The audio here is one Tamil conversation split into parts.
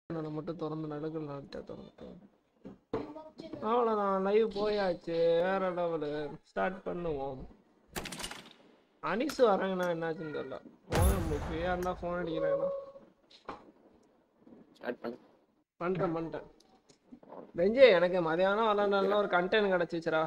நான் மட்டும் திறந்து நடுக்கல் நாட்டை திறந்து அவ்வளோதான் லைவ் போயாச்சு வேற லெவலு ஸ்டார்ட் பண்ணுவோம் அனிஸ் வராங்கன்னா என்னாச்சுன்னு தெரியல ஃபோன் ஃப்ரீயாக இருந்தால் ஃபோன் அடிக்கிறேன்னா ஸ்டார்ட் பண்ணு பண்ணிட்டேன் பண்ணிட்டேன் பெஞ்சு எனக்கு மதியானம் விளாண்டாலும் ஒரு கண்டென்ட் கிடச்சிச்சுரா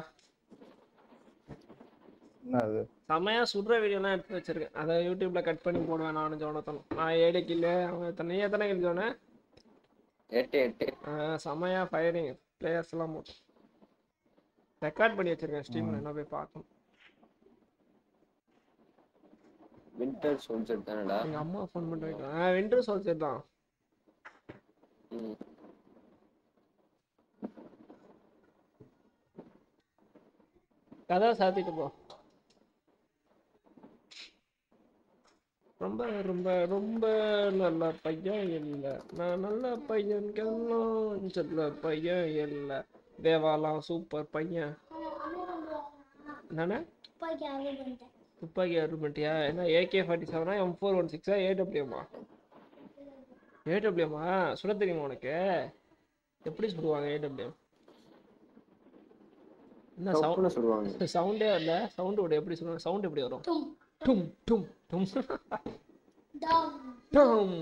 என்ன அது செம்மையா சுடுற வீடியோலாம் எடுத்து வச்சிருக்கேன் அதை யூடியூப்ல கட் பண்ணி போடுவேன் நானும் ஜோனத்தனும் நான் ஏழு கில்லு அவன் எத்தனை நீ எத்தனை கில் ஜோனு எட்டு எட்டு ஆஹ் செம்மையா ஃபயரிங் பிளேயர்ஸ் எல்லாம் போட்டு ரெக்கார்ட் பண்ணி வச்சிருக்கேன் ஸ்ட்ரீம்ல என்ன போய் பார்க்கணும் வின்டர் சோல்ஜர் தானடா எங்க அம்மா ஃபோன் பண்ணி வைக்கிறேன் ஆ விண்டர் சோல்ஜர் தான் ம். கதை சாத்திட்டு போ ரொம்ப ரொம்ப ரொம்ப நல்ல பையன் இல்லை நான் நல்ல பையன்கெல்லாம் சொல்ல பையன் இல்லை தேவாலாம் சூப்பர் பையன் என்னண்ணே துப்பாக்கி ஆர்டர் பண்ணிட்டியா என்ன ஏகே ஃபார்ட்டி செவனா எம் ஃபோர் ஒன் சிக்ஸா ஏடபிள்யூமா ஏடபிள்யூமா சுட தெரியுமா உனக்கு எப்படி சுடுவாங்க ஏடபிள்யூ என்ன சவுண்ட் டப்புன்னு சொல்லுவாங்க சவுண்டே வரல சவுண்ட் விட எப்படி சொல்லுவாங்க சவுண்ட் எப்படி வரும் டும் டும் டும் டும்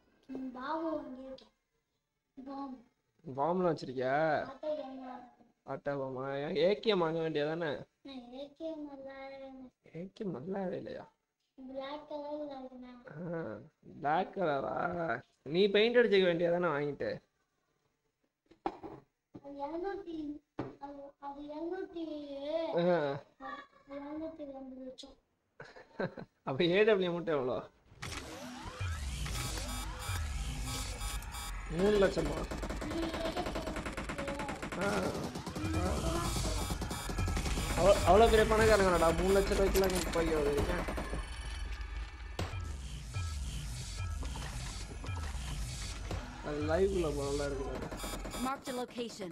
பாம்லாம் வச்சிருக்கியா ஆட்டா பாமா ஏகேஎம் வாங்க வேண்டியதானே ஏகேஎம் நல்லா இல்லையா பிளாக் கலரா நீ பெயிண்ட் அடிச்சுக்க வேண்டியதானே வாங்கிட்டு ஆ, அப்ப ஏடபிள்யூ மட்டும் எவ்வளோ மூணு லட்சமா ஆ, ஆ. அவ்வளோ அவ்வளோ பெரிய பணக்காரங்கடா மூணு லட்சம் ரூபாய்க்குலாம் போய் வருவீங்க அது லைவ்ல நல்லா இருக்குது Marked a location.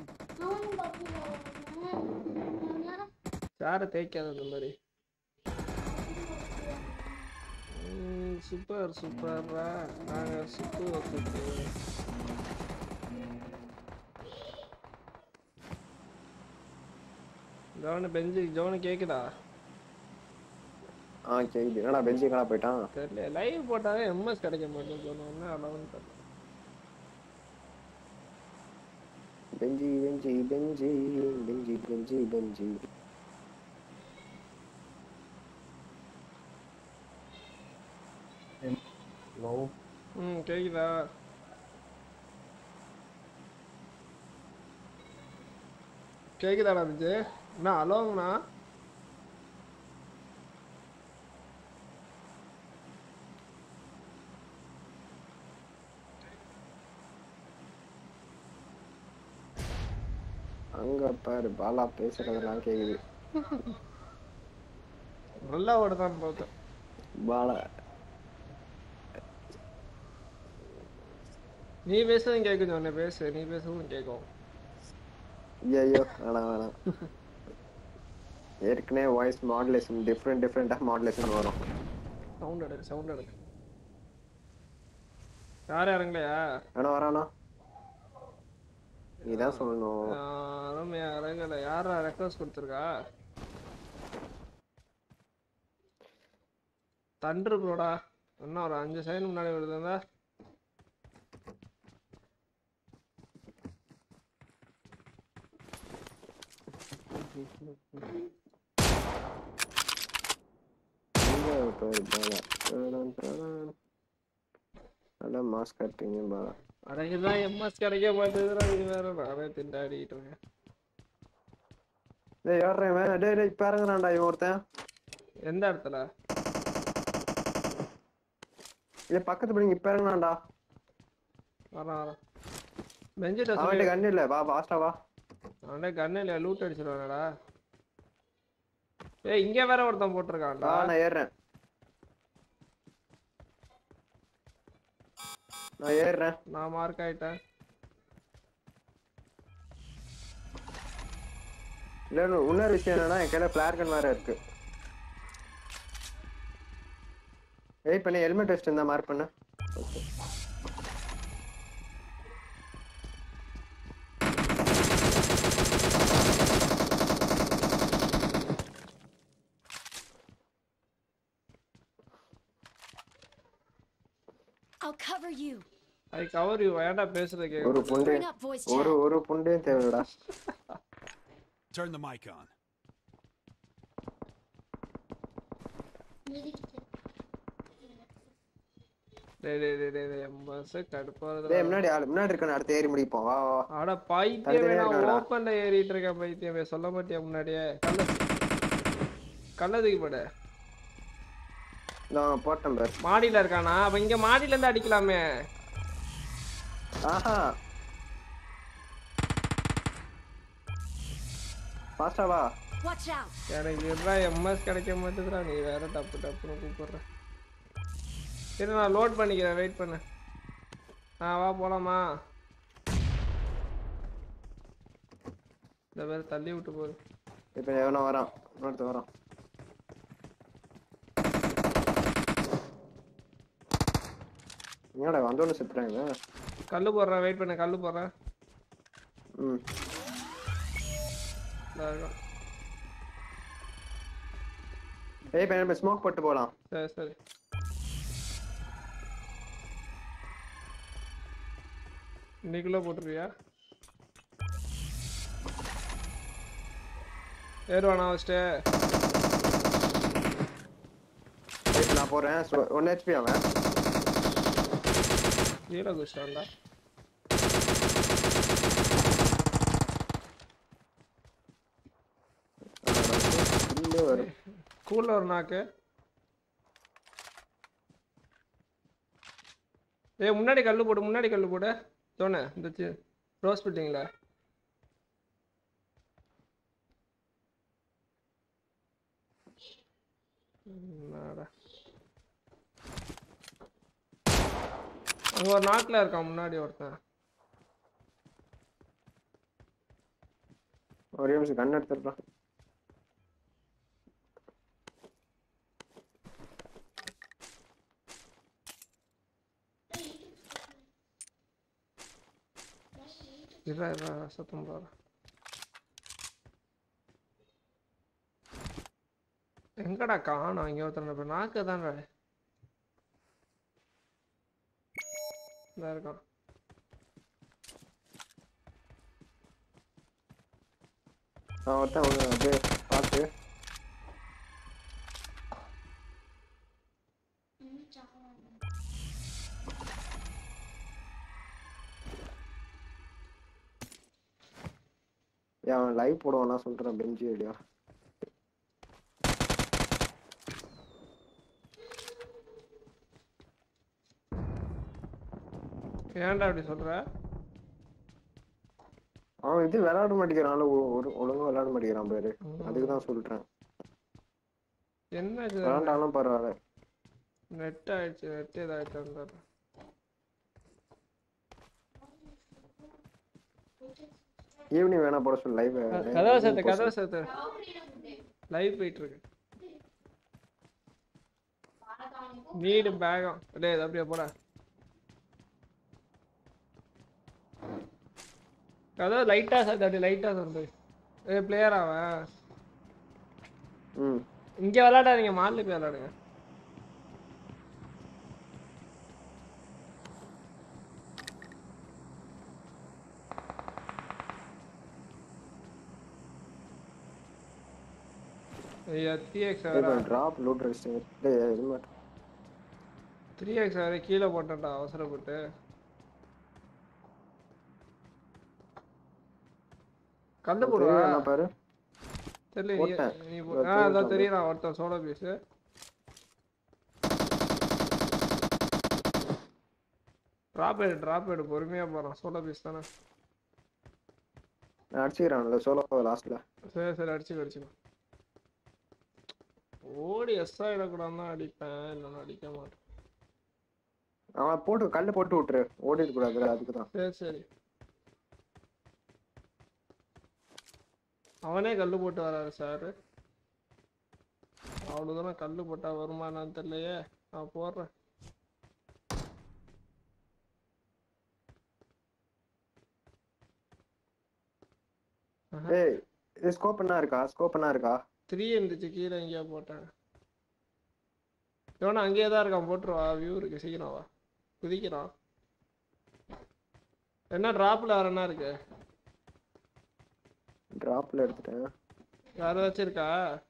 யாரை தேய்க்காத அந்த மாதிரி சூப்பர் சூப்பர்ரா நாங்க super super zone bench zone கேக்குதா ஆ கேக்குது என்னடா பெஞ்சு எங்கடா போயிட்டான் தெரியல லைவ் போட்டாவே எம்எஸ் கிடைக்க மாட்டேங்குது சொன்னோன்னு அளவுன்னு தெரியல பெஞ்சி பெஞ்சி பெஞ்சி பெஞ்சி பெஞ்சி பெஞ்சி ஹலோ ம் கேக்குதா கேக்குதாடா பெஞ்சு என்ன அலோங்கண்ணா அங்க பாரு பாலா பேசுறதெல்லாம் கேக்குது நல்லா ஓடுதான் பார்த்தேன் பாலா நீ பேசுறதும் கேட்கும் சொன்ன பேசு நீ பேசுறதும் கேட்கும் ஐயோ வேணாம் வேணாம் ஏற்கனவே வாய்ஸ் மாடுலேஷன் டிஃப்ரெண்ட் டிஃப்ரெண்டாக மாடுலேஷன் வரும் சவுண்ட் எடுக்கு சவுண்ட் எடுக்கு யாரும் இறங்கலையா வேணா வரானா நீதான் சொல்லணும் யாரும் இறங்கல யாரா ரெக்வஸ்ட் கொடுத்துருக்கா தண்டர் ப்ரோடா இன்னும் ஒரு அஞ்சு செகண்ட் முன்னாடி விழுதுந்தா இங்க பாரு பாலா டடான், டடான். நல்லா மாஸ்க் கட்டுறீங்க பாலா அடைக்குதான் எம்எஸ் கிடைக்க மாட்டேதுடா இது வேற நானே திண்டாடிட்டு இருக்கேன் டேய் யாரா வேணா டேய் டேய் இப்ப இறங்குறான்டா இவன் ஒருத்தன் எந்த இடத்துல இல்ல பக்கத்து பிள்ளைங்க இப்ப இறங்குறான்டா வரான் வரான் பெஞ்சிட்ட அவன்கிட்ட சொல்லி கண்ணு இல்ல வா ஃபாஸ்டா வா அவனே கண்ணு இல்லையா லூட் அடிச்சிருவானடா ஏய் இங்க வேற ஒருத்தன் போட்டிருக்கான்டா வா நான் ஏறுறேன் நான் ஏறுறேன் நான் மார்க் ஆயிட்டேன் இல்ல இல்ல, இன்னொரு விஷயம் என்னன்னா என் கையில ஃபிளார் கன் வேற இருக்கு வெயிட் பண்ணி ஹெல்மெட் வச்சுட்டு இருந்தா மார்க் பண்ணு Okay. I'll cover you. I cover you ஏன்டா பேசுறது கேட்க ஒரு புண்டு Bring up voice ஒரு chat. ஒரு புண்டையும் தேவைடா Turn the mic on. டேய் டேய் டேய் டேய் டேய் பஸ் கடுப்பாறது டேய் முன்னாடி ஆளு முன்னாடி இருக்கான அடுத்து ஏறி முடிப்போம் வா வா வா. அட பைத்தியமே தனித்தனியா நான் இருக்காங்கடா. ஓப்பன்ல ஏறிட்டு இருக்கேன் பைத்தியமே சொல்ல மாட்டியா முன்னாடியே கள்ள கள்ளதுக்கு போட நான் போட்டேன் பார் மாடியில இருக்கானா அப்ப இங்க மாடியில இருந்து அடிக்கலாமே ஆஹா ஃபாஸ்டா வா Watch out. எனக்கு இதுதான் எம்எஸ் கிடைக்க மாட்டேதுடா நீ வேற டப்பு டப்புன்னு கூப்பிடுற சரி நான் லோட் பண்ணிக்கிறேன் வெயிட் பண்ணு ஆ வா போலாமா இந்த பேர் தள்ளி விட்டு போகுது இப்போ எவனோ வரான் இன்னொருத்த வரான் என்னடா வந்தோன்னு செத்துறாங்க கல்லு போடுறேன் வெயிட் பண்ணு கல்லு போடுறேன் ம் இதா இருக்கும். ஏய் இப்போ நம்ம ஸ்மோக் போட்டு போலாம் சரி சரி இன்னைக்குள்ள போட்டுருவியா ஏறுவானா ஃபஸ்ட்டு ரைட் நான் போறேன் ஒன் ஹெச்பி அவன் கீழே குஷ்டாண்டா இல்லே வரும் கூல்ல ஒரு நாக்கு ஏய் முன்னாடி கல்லு போடு முன்னாடி கல்லு போடு தோணு இந்த ரோஸ் பில்டிங்ல என்னடா அங்க ஒரு நாட்டுல இருக்கான் முன்னாடி ஒருத்தன் ஒரே நிமிஷம் கண் எடுத்துடுறான் இருடா இருடா சத்தம் போடுறேன் எங்கடா காணோம் இங்க ஒருத்தர் இப்ப நாக்கு தான்டா இதா இருக்கான் அவன் ஒருத்தன் ஒன்று அப்படியே பார்த்து ஏய், அவன் லைவ் போடுவானா சொல்றேன் பெஞ்சு ஐடியா ஏன்டா அப்படி சொல்ற அவன் இது விளையாட மாட்டேங்கிறான் ஒரு ஒழுங்கா விளையாட மாட்டேங்கிறான் பேரு அதுக்கு தான் சொல்றேன் என்ன இது விளையாண்டாலும் பரவாயில்ல நெட் ஆயிடுச்சு நெட் ஏதாயிடுச்சு வந்துடுறேன் ஈவினிங் வேணா போட சொல்லு லைவ் கதவை சேர்த்து கதவை சேர்த்து லைவ் போயிட்டு இருக்கு நீடு பேகம் டேய் இது அப்படியே போட கதவை லைட்டா சேர்த்து அப்படி லைட்டா சேர்த்து ஏ பிளேயர் அவன் ம் இங்க விளையாடாதீங்க மால்ல போய் விளையாடுங்க ஐயா த்ரீ எக்ஸ் வேற டிராப் லூட் ரெஸ்டிங் டேய் இது மட்டும் த்ரீ எக்ஸ் வேற கீழே போட்டேன்டா அவசரப்பட்டு கல்லு போடுவா தெரியுமா பாரு தெரியல நீ போட்டேன். நீ இதோ போ- ஆ அதான் தெரியுது தெரியும் ஒருத்தன் சோலோ பீஸ் டிராப் எடு டிராப் எடு பொறுமையா போறான் சோலோ பீஸ் தானே நான் அடிச்சுக்கிறான்ல சோலோ லாஸ்ட்ல சரி சரி அடிச்சு அடிச்சுக்கோ ஓடி எஸ் ஆயிடக்கூடாது தான் அடிப்பேன் இல்லைன்னா அடிக்க மாட்டேன் அவன் போட்டு கல்லு போட்டு விட்டுரு ஓடிட கூடாது அதுக்கு தான் சரி சரி அவனே கல்லு போட்டு வராரு சார் அவ்வளோதானே கல்லு போட்டா வருமா என்னன்னு தெரியலையே நான் போடுறேன் ஏய் இது ஸ்கோப் என்ன இருக்கா ஸ்கோப் என்ன இருக்கா த்ரீ இருந்துச்சு கீழே எங்கேயோ போட்டேன் இவனா அங்கேயே தான் இருக்கான் போட்டுருவா வியூ இருக்கு சீக்கிரம் வா குதிக்கிறான் என்ன டிராப்ல வேற என்ன இருக்கு டிராப்ல எடுத்துட்டேன் வேற ஏதாச்சும் இருக்கா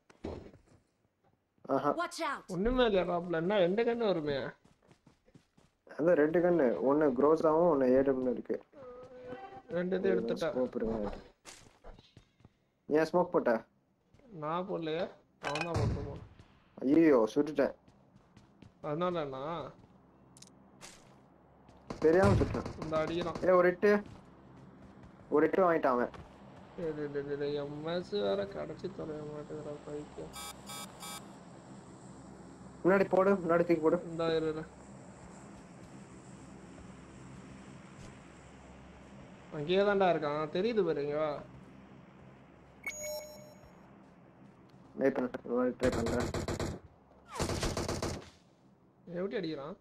ஆஹா Watch out! ஒண்ணுமே இல்லையா டிராப்ல என்ன ரெண்டு கண்ணு வருமே அதான் ரெண்டு கண்ணு ஒன்னு க்ரோஸாவும் ஒன்னு ஏடம்னு இருக்கு ரெண்டு இது எடுத்துட்டேன் ஸ்கோப் இருக்கு ஏன் ஸ்மோக் போட்ட நான் போடலையே அவன் தான் போட்டுருவான் ஐயோ சுட்டுட்டேன் அதனாலண்ணா தெரியாம சுட்டேன் இந்த அடிக்கிறான் ஏ ஒரு எட்டு ஒரு எட்டு வாங்கிட்டான் அவன் எம்எஸ் வேற கடைச்சி தொலைய மாட்டேங்கிறா பைக்கு முன்னாடி போடு முன்னாடி தூக்கி போடு இந்த இரு இரு. அங்கேயே தான்டா இருக்கான் தெரியுது பாருங்க வா வெயிட் பண்ண ட்ரை பண்றேன் எப்படி அடிக்கிறான்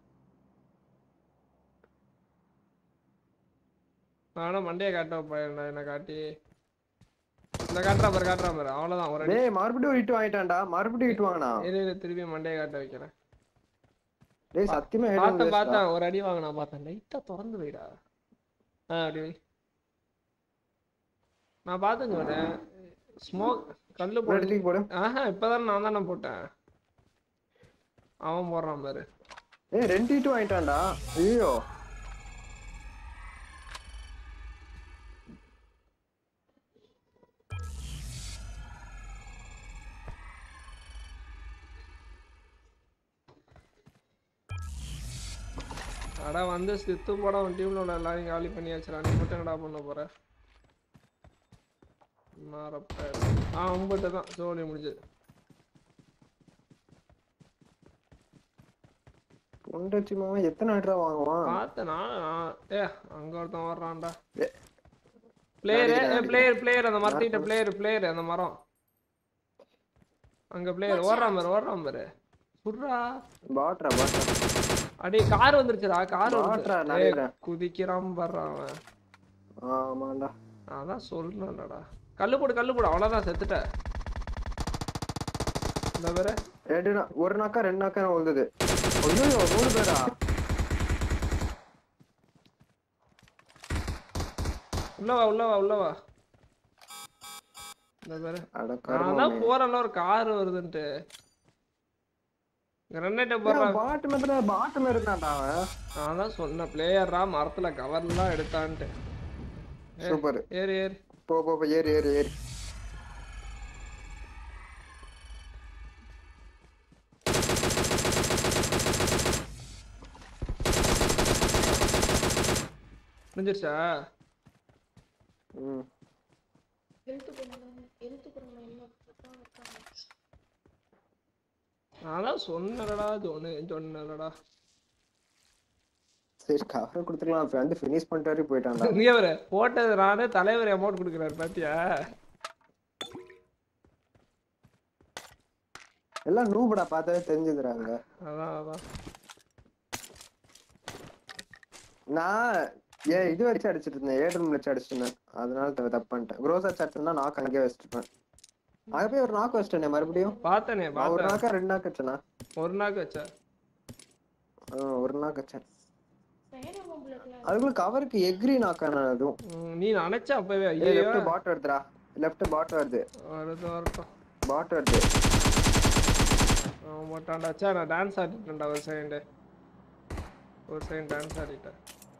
நானா மண்டையை காட்ட பையன்டா என்ன காட்டி இந்த காட்டுறா பாரு காட்டுறா பாரு அவ்வளவுதான் ஒரு அடி டேய் மறுபடியும் ஒரு இட்டு வாங்கிட்டான்டா மறுபடியும் இட்டு வாங்கினா இரு இரு, திருப்பி மண்டையை காட்ட வைக்கிறேன் டேய் சத்தியமா பார்த்தேன் ஹெட் பார்த்தேன் ஒரு அடி வாங்கினா பார்த்தேன் லைட்டா திறந்து வைடா ஆ அப்படி வை நான் பார்த்துங்க வரேன் ஸ்மோக் கல்லு முன்னாடி போட்டு தூக்கி போடு ஆஹா இப்பதான் நான் தானே போட்டேன் அவன் போடுறான் பாரு ஏய் ரெண்டு இட்டு வாங்கிட்டான்டா ஐயோ அட வந்து சித்து படம் டீம்ல உள்ள எல்லாரையும் காலி பண்ணியாச்சுடா நீ மட்டும் என்னடா பண்ண போற மாறப்ப ஆ உங்கள்கிட்ட தான் சோழி முடிஞ்சது பொண்டச்சி மாமா எத்தனை அட்ரா வாங்குவான் பார்த்தேன் நான் நான்- ஏ அங்க ஒருத்தன் வர்றான்டா ஏ, பிளேயர் அடிக்கிறேன், ஏ பிளேயர் பிளேயர் அந்த மரத்திட்ட பிளேயர் பிளேயர் அந்த மரம் அங்க பிளேயர் ஓடுறான் பாரு ஓடுறான் பாரு சுட்றா பாட்ரா பாட்ரா அடி கார் வந்துருச்சுடா கார் மாட்றா, வந்துருச்சு நிறைய. ஏய், குதிக்கிறான் பாடுறான் அவன் ஆமாண்டா அதான் சொல்றேன்டா கல்லு போடு கல்லு போடு அவ்வளவுதான் செத்துட்ட இந்த பேரு ரெண்டு நா- ஒரு நாக்கா ரெண்டு நாக்கா விழுந்தது ஐயோ மூணு பேரா உள்ள வா உள்ள வா உள்ள வா இந்த பேரு அட நான் கருமமே தான் போறேன்ல ஒரு கார் வருதுன்ட்டு கிரனேட்டை போடுறான் பாட்டு மேல பாட்டு மேல இருந்தான்டா அவன் நான் தான் சொன்னேன் பிளேயர்ரா மரத்துல கவர்லாம் எடுத்தான்ட்டு சூப்பர் ஏறு ஏறு போ போ போ ஏறு ஏறு ஏறு முடிஞ்சிருச்சா ம் நான் தான் சொன்னேன்டா சொன்னு சொன்னேன்டா சரி கவர் கொடுத்துக்கலாம் அவன் வந்து ஃபினிஷ் பண்ணிட்டு வரைக்கும் போயிட்டான்டா நீ அவரு போட்டது நானே தலைவர் அமௌண்ட் கொடுக்குறாரு பாத்தியா எல்லாம் நூபடா பார்த்தாவே தெரிஞ்சுக்கிறாங்க அதான் அதான் நான் ஏன் இது வச்சு அடிச்சிட்டு இருந்தேன் ஏட்ரூம் வச்சு அடிச்சிருந்தேன் அதனால தப்பு தப்பு பண்ணிட்டேன் க்ரோஸ் வச்சு அடிச்சிருந்தா நாக்கு அங்கேயே வச்சுட்டுப்பேன் அங்க போய் ஒரு நாக்கு வச்சிட்டேனே மறுபடியும் பார்த்தனே நான் ஒரு பார்த்தேன் நாக்கா ரெண்டு நாக்கு வச்சேனா ஒரு நாக்கு வச்சா ஆ, ஒரு நாக்கு வச்சேன் அதுக்குள்ள கவருக்கு எக்ரி நாக்கான அதுவும் ம், நீ நினைச்ச அப்பவே ஐயோ லெஃப்ட் பாட் வருதுடா லெஃப்ட் பாட் வருது வருது வரட்டும் பாட் வருது அவன் மாட்டான்டா சே நான் டான்ஸ் ஆடிட்டேன்டா ஒரு செகண்டு ஒரு செகண்ட் டான்ஸ் ஆடிட்டேன்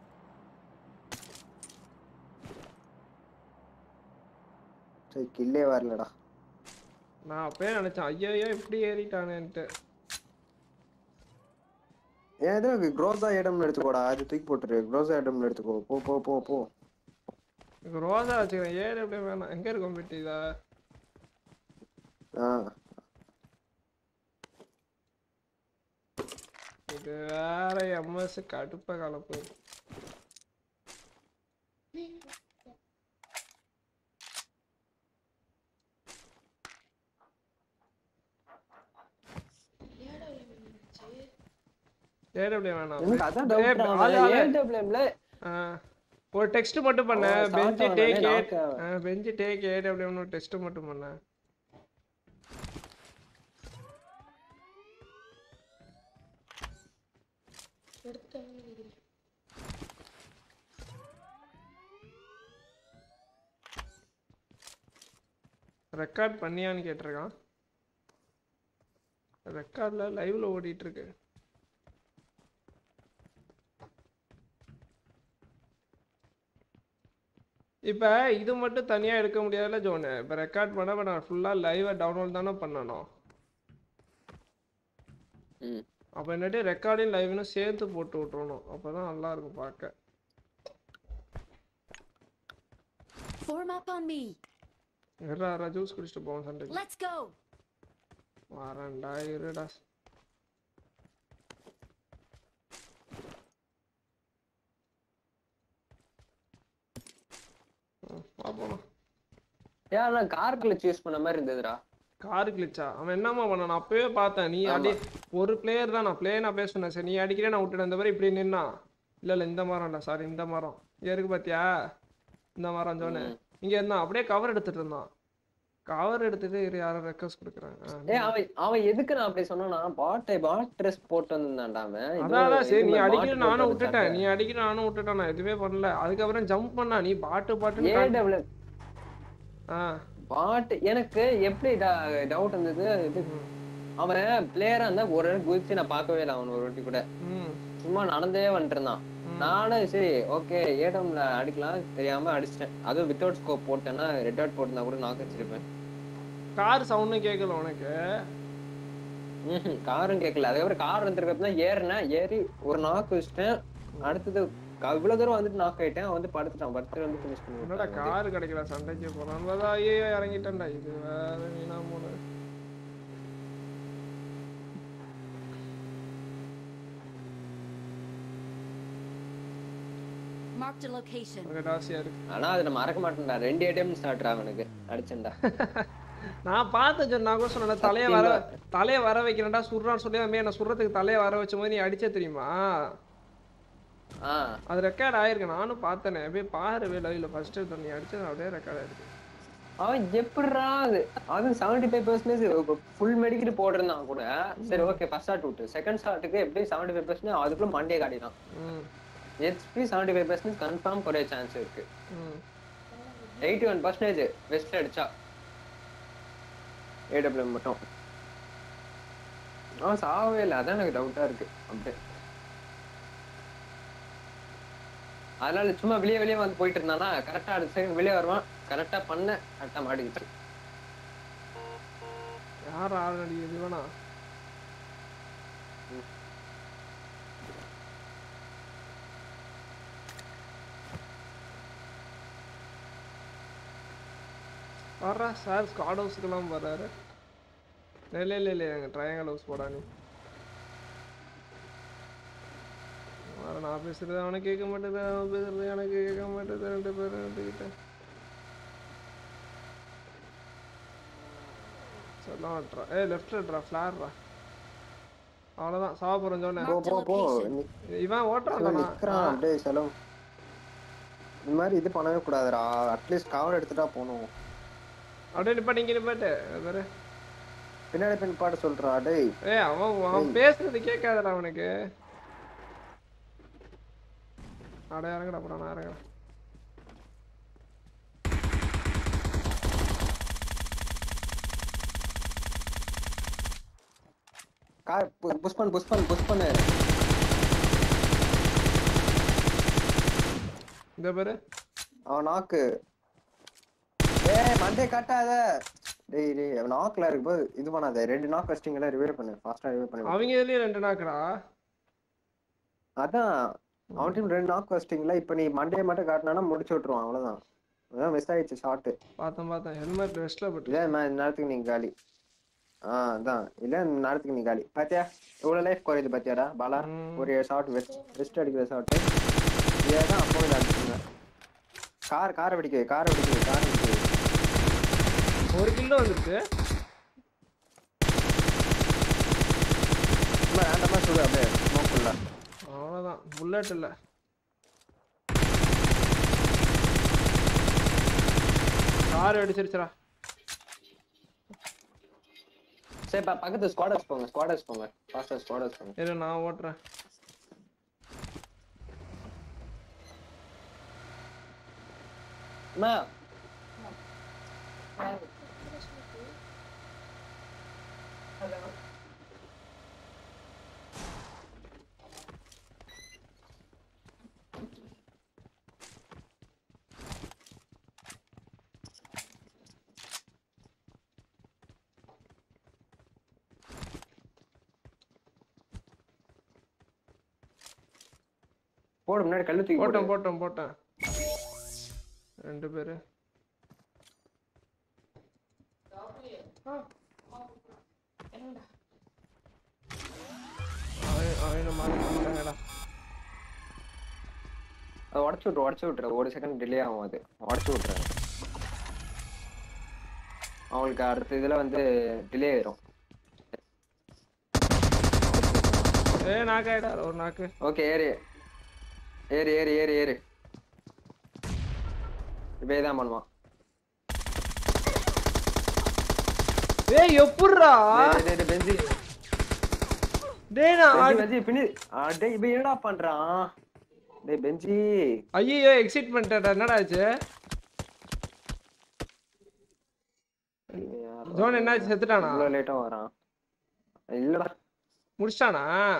சரி கில்லே வரலடா நான் அப்பயே நினைச்சேன் ஐயோ இப்படி ஏறிட்டானேன்ட்டு ஏன் இது க்ரோஸா இடம்னு எடுத்துக்கோடா அது தூக்கி போட்டுரு க்ரோஸா இடம்னு எடுத்துக்கோ போ போ போ போ எனக்கு ரோசா வச்சுக்கிறேன் ஏறு எப்படி வேணாம் எங்க இருக்கும் பெட்டி இதா ஆ இது வேற எம்எஸ் கடுப்ப கலப்பு ஏடபிள்யூ வேணாம் எனக்கு அதான் ஏய், டவுட் ஆளு, ஆளு. ஏடபிள்யூஎம்ல ஆ, ஒரு டெக்ஸ்ட் மட்டும் பண்ண ஓ, start பெஞ்சு ஆனோடனே டேக் knock ஆ. பெஞ்சு டேக் ஏடபிள்யூன்னு ஒரு டெஸ்ட் மட்டும் பண்ண ரெக்கார்ட் பண்ணியான்னு கேட்டிருக்கான் ரெக்கார்டில் லைவ்ல ஓடிட்டு இருக்கு இப்போ இது மட்டும் தனியாக எடுக்க முடியாதுல்ல ஜோனு இப்போ ரெக்கார்ட் பண்ண இப்ப நான் ஃபுல்லாக லைவை டவுன்லோட் தானே பண்ணணும் ம் அப்போ என்னட்டு ரெக்கார்டிங் லைவ்னு சேர்த்து போட்டு விட்றணும் அப்போ தான் நல்லா இருக்கும் பார்க்க Form up on me. இருடா இருடா ஜூஸ் குடிச்சிட்டு போவோம் சண்டைக்கு Let's go. வரேன்டா இருடா ம், வா போலாம் ஏன் நான் கார் கிளச் யூஸ் பண்ண மாதிரி இருந்ததுடா காரு கிழிச்சா அவன் என்னம்மா பண்ண நான் அப்பவே பார்த்தேன் நீ அடி ஒரு பிளேயர் தான் நான் பிளேயர் நான் பேசுனேன் சரி நீ அடிக்கிறே நான் விட்டுட்டேன் இந்த மாதிரி இப்படி நின்னா இல்ல இல்ல இந்த மரம்டா சாரி இந்த மரம் இங்க இருக்கு பாத்தியா இந்த மரம் சொன்னேன் இங்க இருந்தான் அப்படியே கவர் எடுத்துட்டு இருந்தான் கவர் எடுத்துட்டு இரு யாரும் ரெக்வஸ்ட் கொடுக்குறேன் ஏய் அவன் அவன் எதுக்கு நான் அப்படி சொன்னா பாட்டை பாட் ட்ரெஸ் போட்டு வந்திருந்தான்டா அவன் இது அதான் அதான் சரி இது நீ மாதிரி அடிக்கிற bot நானும் போட்டு விட்டுட்டேன் வந்தான்டா. நீ அடிக்கிற நானும் விட்டுட்டேன் நான் எதுவுமே பண்ணல அதுக்கப்புறம் ஜம்ப் பண்ணா நீ பாட்டு பாட்டுன்னு கா- AW ஆ பாட் எனக்கு எப்படி டவுட் இருந்தது இது அவன் பிளேயரா இருந்தா ஒரு இடம் குதிச்சு நான் பார்க்கவே இல்லை அவன் ஒரு வாட்டி கூட ம் சும்மா நடந்தே வந்துட்டு இருந்தான் நானும் சரி ஓகே ஏடம்ல அடிக்கலாம் தெரியாம அடிச்சிட்டேன் அதுவும் வித்தவுட் ஸ்கோப் போட்டேன்னா ரெட் டாட் போட்டிருந்தா கூட நாக்கு வச்சிருப்பேன் கார் சவுண்டும் கேட்கல உனக்கு ம்ஹும், காரும் கேட்கல அதுக்கப்புறம் கார் வந்துருக்கப்ப தான் ஏறினேன் ஏறி ஒரு நாக்கு வச்சிட்டேன் அடுத்தது க- இவ்வளவு தூரம் வந்துட்டு நாக்கு ஆயிட்டேன் அவன் வந்து படுத்துட்டான் படுத்துட்டு வந்து ஃபினிஷ் என்னடா பண்ணி கார் கிடைக்கல சண்டைக்கு போறான் பார்த்தா ஐயோ இறங்கிட்டேன்டா இது வேற வீணா போன Marked a location. எனக்கு ஆசையா இருக்கு ஆனா அது நான் மறக்க மாட்டேன்டா ரெண்டு ஏடிஎம் ஸ்டார்ட் அவனுக்கு அடிச்சேன்டா நான் பார்த்த சொன்ன நான் கூட சொன்னேன் தலையை வர தலையை வர வைக்கிறேன்டா சுடுறான்னு சொல்லி அவன் என்ன சுடுறதுக்கு தலையை வர வச்ச போது நீ அடிச்ச தெரியுமா ஆஹ் அது ரெக்கார்ட் ஆயிருக்கு நானும் பார்த்தேனே அப்படியே பாரு லைவ்ல ஃபர்ஸ்ட் நீ அடிச்சது அப்படியே ரெக்கார்ட் ஆயிருக்கு அவன் எப்படிடா அது அதுவும் seventy five percentage full medkit போட்டிருந்தான் கூட சரி ஓகே ஃபர்ஸ்ட் ஷாட் விட்டு செகண்ட் ஷாட்டுக்கு எப்படியும் செவன்டி ஃபைவ் பர்சன்ட் அதுக்குள்ள மண்டே காட்டினான் ம் HP seventy five percent confirm குறைய சான்ஸ் இருக்கு ம் எயிட்டி ஒன் பர்சன்டேஜ் வெஸ்ட் அடிச்சா ஏடபிள்யூ மட்டும் அவன் சாகவே இல்லை அதான் எனக்கு டவுட்டா இருக்கு அப்படியே அதனால சும்மா வெளியே வெளியே வந்து போயிட்டு இருந்தானா கரெக்டா அடுத்த செகண்ட் வெளியே வருவான் கரெக்டா பண்ண கரெக்டா மாட்டிக்கிச்சு யார் ஆள் அடிக்கிறது வேணா வர்றா சார் ஸ்காட் ஹவுஸ்க்கெல்லாம் வர்றாரு இல்லை இல்லை இல்லை எங்கள் ட்ரையாங்கல் ஹவுஸ் போடா நீ வர நான் பேசுறது அவனுக்கு கேட்க மாட்டேது அவன் பேசுறது எனக்கு கேட்க மாட்டேது ரெண்டு பேரும் ரெண்டுக்கிட்ட சொல்லலாம் விட்றா ஏய் லெஃப்ட் விட்றா ஃப்ளார்ரா அவ்வளோதான் சாப்பிட்றோம் சொன்னேன் போ போ போ location. நி- இவன் இவன் ஓட்டுறான் நிக்கிறான் அப்படியே செலவு இந்த மாதிரி இது பண்ணவே கூடாதுடா அட்லீஸ்ட் கவர் எடுத்துட்டா போகணும் அப்படியே நிப்பாட்டு இங்கே நிப்பாட்டு வேறு பின்னாடி பின் பாட்டு சொல்றா டேய் ஏய் அவன் அவன் பேசுறது கேட்காதடா அவனுக்கு அட இறங்கடா அப்புறம் நான் இறங்குறேன் கார் புஷ் பண்ணு புஷ் பண்ணு புஷ் பண்ணு இந்த பேரு அவன் நாக்கு ஏய் மண்டே கட்டாத டேய் டேய் அவன் நாக்குல இருக்கும்போது இது பண்ணாத ரெண்டு நாக் வச்சிட்டீங்களா ரிவைவ் பண்ணு ஃபாஸ்டா ரிவைவ் பண்ணு அவங்க இதுலயும் ரெண்டு நாக்குடா அதான் அவன் டீம் ரெண்டு நாக் வச்சிட்டீங்களா இப்போ நீ மண்டே மட்டும் காட்டினா முடிச்சு விட்டுருவான் அவ்வளவுதான் அதான் மிஸ் ஆயிடுச்சு ஷாட்டு பார்த்தேன் பார்த்தேன் ஹெல்மெட் வெஸ்ட்ல போட்டு இல்ல இந்த இந்த நேரத்துக்கு நீ காலி ஆ அதான் இல்ல இந்த நேரத்துக்கு நீ காலி பாத்தியா இவ்வளவு லைஃப் குறையுது பாத்தியாடா பாலா ம். ஒரு ஷாட் வெஸ்ட் வெஸ்ட் அடிக்கிற ஷாட் இதேதான் அப்போ இதை அடிச்சுங்க கார் காரை வெடிக்க வை, காரை வெடிக்க வை, காரை வெடிக்க வை. ஒரு கிலோ வந்துருச்சு சும்மா ரேண்டமா சொல்லு அப்படியே ஸ்மோக்குள்ள அவ்வளோதான் புல்லட் இல்லை கார் அடிச்சிருச்சுடா சரி பா பக்கத்து ஸ்குவாடர்ஸ் போங்க ஸ்குவாடர்ஸ் போங்க ஃபாஸ்டா ஸ்குவாடர்ஸ் போங்க இரு நான் ஓட்டுறேன் அம்மா போடு முன்னாடி கல்லு தூக்கி போட்டு போட்டேன் போட்டேன் போட்டேன் ரெண்டு பேரு அவன் அவனை மாறிட்டாங்கடா அதை உடச்சு விட்ரு உடச்சு விட்ரு ஒரு செகண்ட் டிலே ஆகும் அது உடச்சு விட்ரு அவங்களுக்கு அடுத்த இதுல வந்து டிலே ஆயிரும் ஏ நாக்காயிடா ஒரு நாக்கு ஓகே ஏறு ஏறு ஏறு ஏறு ஏறு இப்பே தான் பண்ணுவான் ஏய் எப்புட்றா டேய், டேய், டேய், பெஞ்சி டேய் நான் பெஞ்சி பெஞ்சி பின்னி ஆ, டேய் இவன் என்னடா பண்றான் டேய் பெஞ்சி ஐயோ எக்ஸிட் பண்ணிட்டேடா என்னடா ஆச்சு ஜோன் என்னாச்சு செத்துட்டானா இவ்வளவு லேட்டா வரான் இல்லடா முடிச்சிட்டானா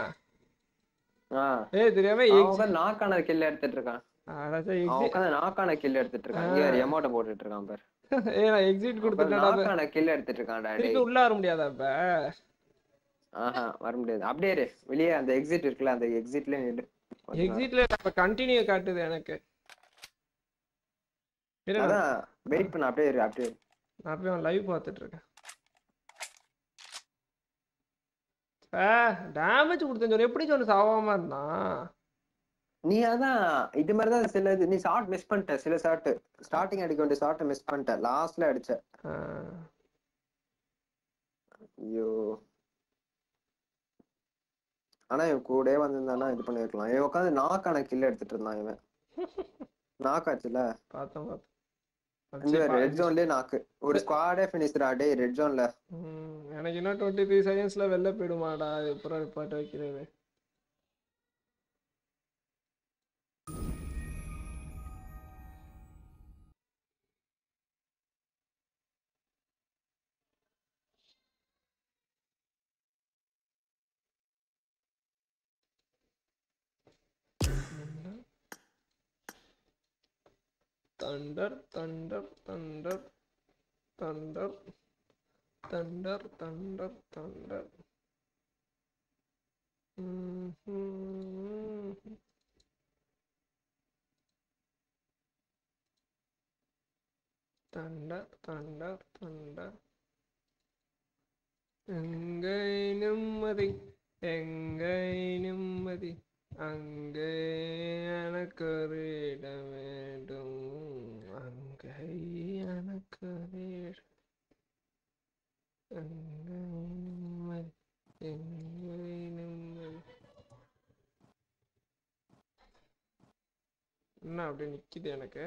ஆ ஏய் தெரியாம அவன் எக்ஸிட் உட்காந்து நாக்கான கில் எடுத்துட்டு இருக்கான் அவன் உட்காந்து நாக்கான கில் எடுத்துட்டு இருக்கான் இங்க வேற எமோட்ட போட்டுட்டு இருக்கான் பாரு ஏய் நான் எக்ஸிட் கொடுத்துட்டேன்டா இப்ப. நாக்கான கில் எடுத்துட்டு இருக்கான் டாடி திருப்பி உள்ள வர முடியாதா இப்ப ஆஹா வர முடியாது அப்படியே இரு. வெளியே அந்த எக்ஸிட் இருக்குல்ல அந்த எக்ஸிட்ல நில்லு கொஞ்ச நேரம். எக்ஸிட்ல இப்ப கண்டினியூ காட்டுது எனக்கு இரு, நான் அதான் வெயிட் பண்ண அப்படியே இரு அப்படியே இரு. நான் போய் லைவ் பார்த்துட்டு இருக்கேன் டேமேஜ் கொடுத்தேன் சொன்ன எப்படி சொன்ன சாவாம இருந்தான் நீ அதான் இது மாதிரி தான் சில இது நீ ஷார்ட் மிஸ் பண்ணிட்ட சில ஷாட் ஸ்டார்டிங் அடிக்க வேண்டிய ஷார்ட்டை மிஸ் பண்ணிட்ட லாஸ்ட்ல அடிச்ச ஆ, ஐயோ ஆனா இவன் கூடயே வந்திருந்தானா இது பண்ணிருக்கலாம் இவன் உட்காந்து நாக்கான கில் எடுத்துட்டு இருந்தான் இவன் நாக்காச்சுல பார்த்தேன் பார்த்தேன் இந்த அடிச்சு ரெட் ஜோன்லயே நாக்கு ஒரு ஸ்குவாடே ஃபினிஷ்டா டேய் ரெட் ஜோன்ல ம், எனக்கு இன்னும் டுவெண்ட்டி த்ரீ செகண்ட்ஸ்ல வெளில போயிடுமாடா அது அப்புறம் ரிப்பார்ட் வைக்கிறது thunder thunder thunder thunder thunder thunder thunder thunder thunder thunder எங்கை நிம்மதி எங்கை நிம்மதி அங்கே எனக்கு ஒரு இடம் வேண்டும் அங்கே எனக்கு ஒரு இடம் அங்கே நிம்மதி எங்கே நிம்மதி என்ன அப்படி நிக்குது எனக்கு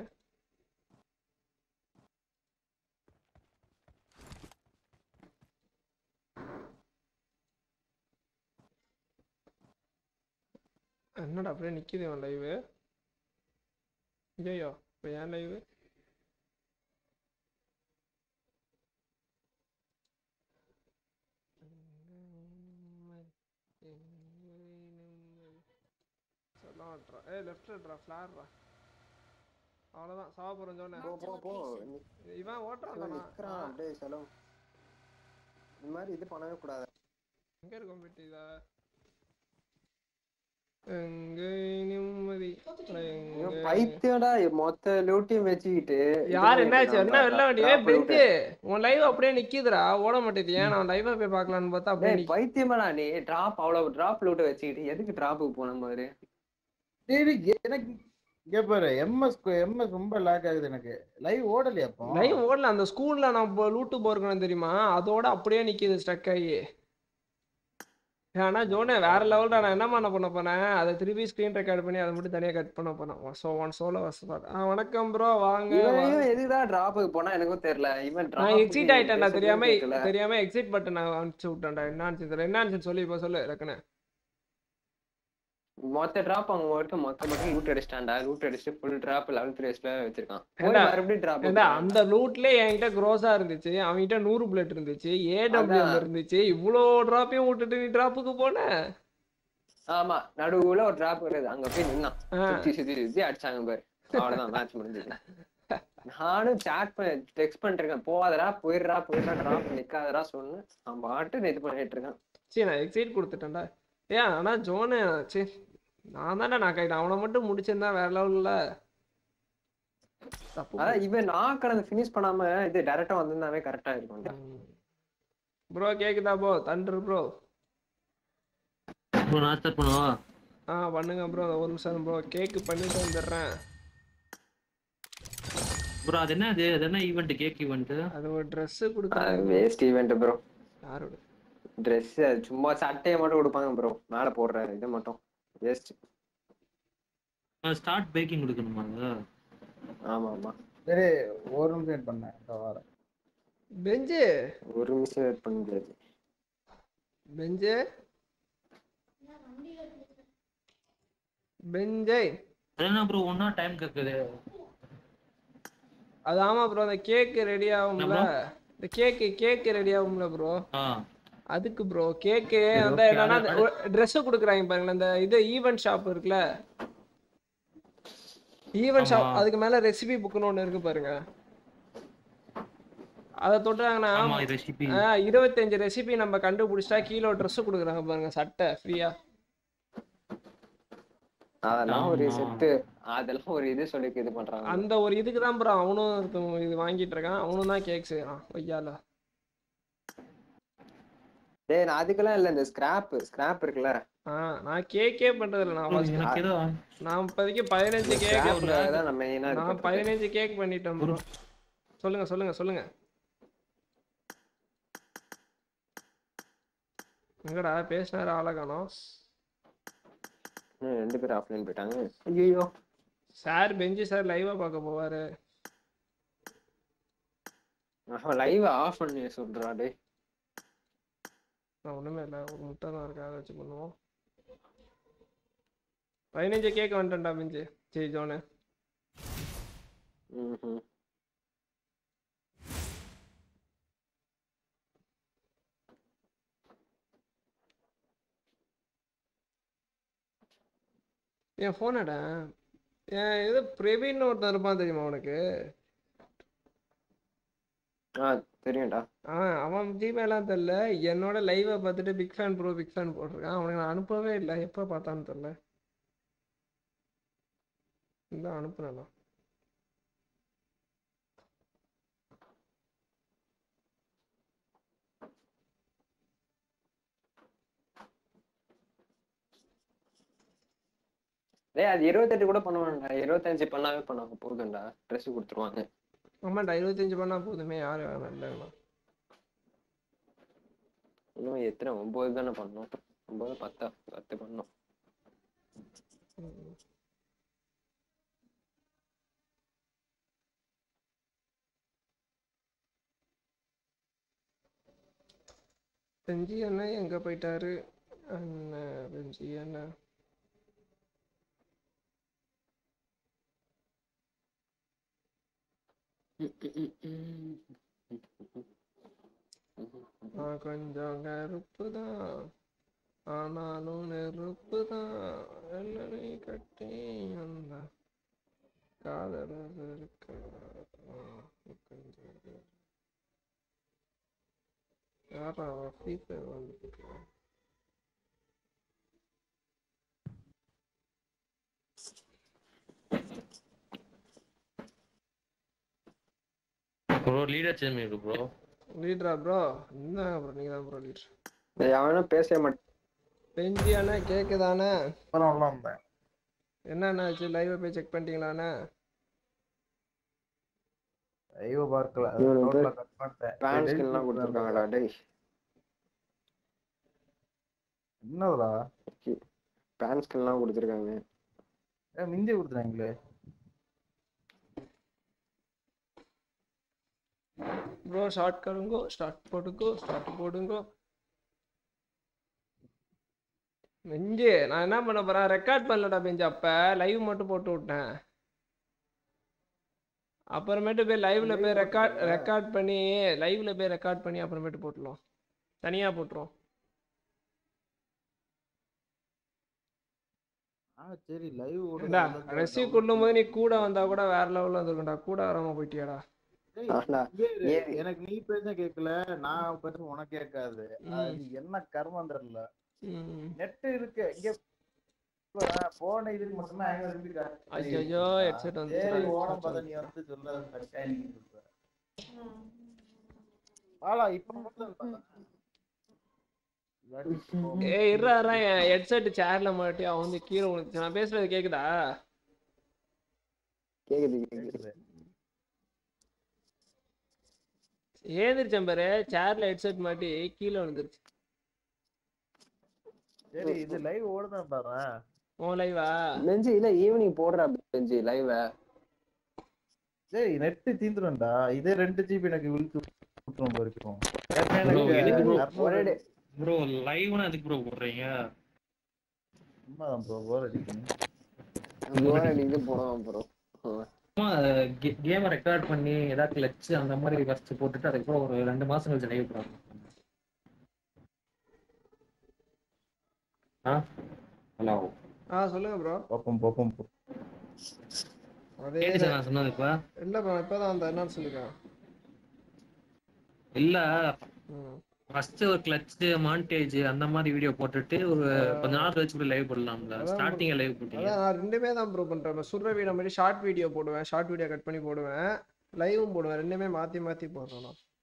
என்னடா அப்படியே நிக்குது இவன் லைவு ஐயோ இப்போ ஏன் லைவு சொல்ல மாட்டா ஏய் லெஃப்ட் ட்ரா ஃபிளார்ரா அவ்வளோதான் சாப்பிட்றோம் சொன்னேன் போ போ போ இவன் ஓட்டுறான் தானா நிக்கிறான் அப்படியே செலவு இந்த மாதிரி இது பண்ணவே கூடாது எங்க இருக்கும் பெட்டி இதா எங்கே நிம்மதி அட இவன் எங்கே பைத்தியம்டா மொத்த லூட்டியும் வச்சுக்கிட்டு இது யார் பண்ணிட்டு என்னாச்சு இருக்கான் என்ன பாரு. வெளில வண்டி ஏய் Drop loot. பெஞ்சு உன் லைவ் அப்படியே நிக்குதுடா ஓட மாட்டேது ஏன் நான் லைவா போய் பார்க்கலான்னு பார்த்தா அப்படியே டேய் நிக்கு பைத்தியமாடா நீ டிராப் அவ்வளவு டிராப் லூட் வச்சுக்கிட்டு எதுக்கு டிராப்புக்கு போன மாதிரி டேய் டேய், எனக்கு இங்க பாரு எம்எஸ் எம்எஸ் ரொம்ப லேக் ஆகுது எனக்கு லைவ் ஓடலையா அப்போ லைவ் ஓடல அந்த ஸ்கூல்ல நான் இப்போ லூட்டு போயிருக்கேன் தெரியுமா அதோட அப்படியே நிக்குது ஸ்டக் ஆகி ஆனா ஜோனே வேற லெவல்டா நான் என்ன பண்ண பண்ண போனேன் அதை திருப்பி ஸ்க்ரீன் ரெக்கார்ட் பண்ணி அதை மட்டும் தனியா கட் பண்ண போனேன் ஸோ ஒன் சோலோ ஆ வணக்கம் ப்ரோ வாங்க வாங்க. இவன் எதுக்குதான் டிராப்புக்கு போனா எனக்கும் தெரியல இவன் நான் drop எக்ஸிட் க்கு ஆயிட்டேன்டா பேசவே தெரியாம கேட்கல. தெரியாம எக்ஸிட் பட்டன் நான் அனுப்பிச்சு விட்டேன்டா என்ன ஆச்சு தெரியல என்ன ஆச்சுன்னு சொல்லி இப்போ சொல்லு டக்குன்னு மொத்த டிராப் அவங்க ஒருத்தன் மொத்த மட்டும் லூட் அடிச்சிட்டான்டா லூட் அடிச்சுட்டு ஃபுல் டிராப் லெவல் த்ரீ வச்சிருக்கான் போய் ஏண்டா, மறுபடியும் டிராப் ஏண்டா அந்த லூட்ல என்கிட்ட க்ரோஸா இருந்துச்சு அவன்கிட்ட நூறு புல்லட் இருந்துச்சு ஏடபிள்யூ அதான். இருந்துச்சு இவ்வளோ டிராப்பையும் விட்டுட்டு நீ டிராப்புக்கு போன ஆமா நடுவுல ஒரு டிராப் வருது அங்க போய் நின்னான் ஆ. சுத்தி சுத்தி சுத்தி அடிச்சாங்க பாரு அவ்வளவுதான் மேட்ச் முடிஞ்சது நானும் சாட் பண்ண டெக்ஸ்ட் பண்ணிட்டு இருக்கேன் போகாதடா போயிடுறா போயிடுறா டிராப் நிக்காதடா சொன்னு அவன் பாட்டு இது பண்ணிட்டு இருக்கான் சரி நான் எக்ஸைட் கொடுத்துட்டேன்டா ஏன் ஆனா ஜோனு சரி நான் தானே நான் கைட்டு அவனை மட்டும் முடிச்சிருந்தா வேற லெவல்ல தப்பு அதான் இவன் நான் கடந்து ஃபினிஷ் பண்ணாம இது டைரக்டா வந்திருந்தாவே கரெக்டா இருக்கும்டா ப்ரோ கேக்குதா ப்ரோ தண்டர் ப்ரோ ப்ரோ நான் ஸ்டார்ட் பண்ணவா ஆ பண்ணுங்க ப்ரோ ஒரு நிமிஷம் ப்ரோ கேக்கு பண்ணிட்டு வந்துடுறேன் ப்ரோ அது என்ன அது அது என்ன ஈவெண்ட் கேக் ஈவெண்ட் அது ஒரு ட்ரெஸ் கொடுக்குறாங்க வேஸ்ட் ஈவெண்ட் ப்ரோ யாரோட ட்ரெஸ் சும்மா சட்டையை மட்டும் கொடுப்பாங்க ப்ரோ மேல போடுற இது மட்டும் வேஸ்ட் ஸ்டார்ட் பேக்கிங் கொடுக்கணுமா அது ஆமா ஆமா சரி ஒரு நிமிஷம் வெயிட் பண்ணேன் இதோ வரேன் பெஞ்சு ஒரு நிமிஷம் வெயிட் பண்ண முடியாது பெஞ்சு பெஞ்சே அது என்ன ப்ரோ ஒன்னா டைம் கேக்குது அது ஆமா ப்ரோ அந்த கேக் ரெடி ஆகும்ல இந்த கேக்கு கேக் ரெடி ஆகும்ல ப்ரோ ஆ அதுக்கு ப்ரோ கேக்கு வந்து okay, என்னன்னா அது- ட்ரெஸ் கொடுக்குறாங்க பாருங்களேன் இந்த இது ஈவென்ட் ஷாப் இருக்குல்ல ஈவென்ட் ஷாப் ஆமா. அதுக்கு மேல ரெசிபி புக்னு ஒன்று இருக்கு பாருங்க அதை தொட்டாங்கன்னா ஆமா ரெசிபி ஆ, இருபத்தஞ்சு ரெசிபி நம்ம கண்டுபிடிச்சிட்டா கீழே ட்ரெஸ் கொடுக்குறாங்க பாருங்க சட்டை ஃப்ரீயா அதெல்லாம் ஒரு ஆமா. செட்டு அதெல்லாம் ஒரு இது சொல்லி இது பண்றாங்க அந்த ஒரு இதுக்கு தான் ப்ரோ அவனும் ஒருத்தன் இது வாங்கிட்டு இருக்கான் அவனும் தான் கேக் செய்யறான் ஒய்யால டேய் நான் அதுக்கெல்லாம் இல்ல இந்த ஸ்கிராப் ஸ்கிராப் இருக்குல்ல ஆ நான் கேக்கே பண்றது இல்ல நான் first- எனக்கு ஏதோ நான் இப்போதைக்கு பதினஞ்சு கேக் ஸ்கிராப்ல தான் நம்ம மெயினா இது நான் பண்றது. பதினஞ்சு கேக் பண்ணிட்டேன் ப்ரோ சொல்லுங்க சொல்லுங்க சொல்லுங்க எங்கடா பேசினாரு ஆளை காணோம் ம், ரெண்டு பேரும் ஆஃப்லைன் போயிட்டாங்க ஐயோ சார் பெஞ்சு சார் லைவா பார்க்க போவாரு அவன் லைவ் ஆஃப் பண்ணி சொல்றா டேய் நான் ஒண்ணுமே இல்லை ஒரு முட்டை தான் இருக்கு அதை வச்சு பண்ணுவோம் பதினஞ்சு கேக் வந்துட்டேன்டா பெஞ்சு சரி ஜோனு ம்ஹும். என் ஃபோனடா என் இது பிரவீன் ஒருத்தன் இருப்பான் தெரியுமா உனக்கு ஆ தெரியும்டா ஆ அவன் ஜிமெயிலாம் தெரில என்னோட லைவை பார்த்துட்டு big fan bro big fan போட்டிருக்கான் அவனுக்கு நான் அனுப்பவே இல்லை எப்போ பார்த்தான்னு தெரில இல்லை அனுப்புனேண்ணா டேய் அது இருபத்தெட்டு கூட பண்ணுவான்டா இருபத்தஞ்சு பண்ணாவே பண்ணாங்க போதும்டா ட்ரெஸ் கொடுத்துருவாங்க ஆமாண்டா இருபத்தஞ்சு பண்ணால் போதுமே யார் வேணாம் இல்லைண்ணா இன்னும் எத்தனை ஒன்பது தானே பண்ணோம் ஒன்பது பத்தா பத்து பண்ணோம் பெஞ்சி அண்ணன் எங்கே போயிட்டாரு அண்ணன் பெஞ்சி அண்ணன் நான் கொஞ்சம் கருப்பு தான் ஆனாலும் நெருப்பு தான் வெள்ளனை கட்டி அந்த காதலர் இருக்க கொஞ்சம் யாரா ஃப்ரீ ஃபயர் வந்துட்டு ப்ரோ லீடர் சேஞ்ச் பண்ணிடு ப்ரோ லீடரா ப்ரோ என்ன ப்ரோ நீங்கள் தான் ப்ரோ லீடர் டேய் அவனும் பேசவே மாட்டான் பெஞ்சி அண்ணா கேக்குதாண்ணே அப்புறம் உள்ள வந்தேன் என்னண்ணா ஆச்சு லைவை போய் செக் பண்ணிட்டீங்களாண்ணே ஐயோ பார்க்கல இவனு வந்து ரோட்ல கட் பண்ணிட்டேன் பேன் டேய், ஸ்கின்லாம் கொடுத்துருக்காங்கடா டேய் என்னதுடா பேன் ஸ்கின்லாம் கொடுத்துருக்காங்க ஏ மிந்தி கொடுத்துறாங்களே ப்ரோ ஷார்ட் கருங்கோ ஸ்டார்ட் போட்டுக்கோ ஸ்டார்ட் போடுங்கோ பெஞ்சு நான் என்ன பண்ண போறேன் ரெக்கார்ட் பண்ணலடா பெஞ்சு அப்ப லைவ் மட்டும் போட்டு விட்டேன் அப்புறமேட்டு போய் லைவ்ல Live போய் ரெக்கார்ட் போட்டியா? ரெக்கார்ட் பண்ணி லைவ்ல போய் ரெக்கார்ட் பண்ணி அப்புறமேட்டு போட்டுருவோம் தனியா போட்டுருவோம் ஆ சரி லைவ் ஏண்டா ரெசிவ் கொள்ளும் போது நீ கூட வந்தா கூட வேற லெவல்ல வந்துருக்கும்டா கூட வராம போயிட்டியாடா ஆனா ஏன்? எனக்கு நீ பேச கேட்கல நான் பேச உனக்கு கேட்காது ம். அது என்ன கர்மம் தெரியல ம் நெட் இருக்கு இங்க போன இதுக்கு மட்டுமே ஐநூறு திரும்பி காட்டு. ஐயையோ, headset வந்துச்சுடா, சரி headset ஓடம் பார்த்தா நீ வந்து சொல்றது கரெக்டா நீ சொல்ற ஆளா இப்ப மட்டும் பார்த்தா. இல்லாட்டி போ. ஏய் இருடா இருடா, என் ஹெட்செட் சேர்ல மாட்டி அவன் வந்து கீழே விழுந்துச்சு நான் பேசுறது கேக்குதா கேக்குது கேக்குது கேக்குது. ஏந்திரிச்சேன் பாரு சேர்ல ஹெட்செட் மாட்டி கீழே விழுந்துருச்சு சரி இது லைவ் ஓடுதான் பாரு உன் லைவா பெஞ்சு இல்ல ஈவினிங் போடுறா பெஞ்சு லைவ் சரி நெட் தீந்துரும்டா இதே ரெண்டு ஜிபி எனக்கு விழுத்து விட்டுரும் இருக்கும் Bro, எதுக்கு bro? ஒரே டே ப்ரோ லைவ்னா எதுக்கு ப்ரோ போடுறீங்க உண்மைதான் ப்ரோ போர் அடிக்கும் இது போடுவான் ப்ரோ சும்மா கேமை ரெக்கார்ட் பண்ணி ஏதாவது கிளச்சு அந்த மாதிரி ஃபர்ஸ்ட் போட்டுட்டு அதுக்கப்புறம் ஒரு ரெண்டு மாசம் கழிச்சு லைவ் போடுறாங்க ஆ ஹலோ ஆ சொல்லுங்க ப்ரோ பாப்போம் பாப்போம் bro. அதே கேட்டுச்சா நான் சொன்னது இப்ப இல்ல ப்ரோ இப்பதான் அந்த என்னன்னு சொல்லுங்க இல்ல ம். ஃபர்ஸ்ட் ஒரு கிளட்ச் மாண்டேஜ் அந்த மாதிரி வீடியோ போட்டுட்டு ஒரு கொஞ்ச நாள் கழிச்சு கூட லைவ் போடலாம்ல அதான் ஸ்டார்டிங் லைவ் போட்டீங்க அதான் நான் ரெண்டுமே தான் ப்ரூவ் பண்றேன் சுடுற வீடியோ மாதிரி ஷார்ட் வீடியோ போடுவேன் ஷார்ட் வீடியோ கட் பண்ணி போடுவேன் லைவும் போடுவேன் ரெண்டுமே மாத்தி மாத்தி போடுறேன்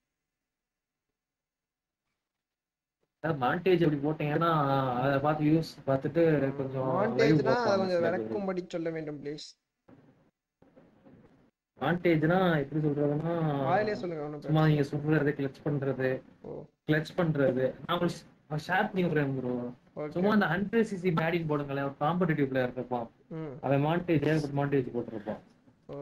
நான் மாண்டேஜ் அப்படி போட்டீங்கன்னா அதை பார்த்து யூஸ் பார்த்துட்டு கொஞ்சம் live மாண்டேஜ்னா அதை பார்ப்பாங்க கொஞ்சம் சில பேர். விளக்கும்படி சொல்ல வேண்டும் ப்ளீஸ் மாண்டேஜ்னா எப்படி சொல்றதுன்னா வாயிலே சொல்லுங்க ஒன்றும் சும்மா நீங்க சுடுறது கிளச் பண்றது ஓ கிளச் பண்றது நான் ஷேர் பண்ணி விடுறேன் ப்ரோ ஓகே சும்மா அந்த ஹண்ட்ரட் சிசி பேட்டிங் போடுங்களேன் ஒரு காம்படிட்டிவ் பிளேயர் இருப்பான் ம் அவன் மாண்டேஜ் ஏகப்பட்ட மாண்டேஜ் போட்டிருப்பான் ஓ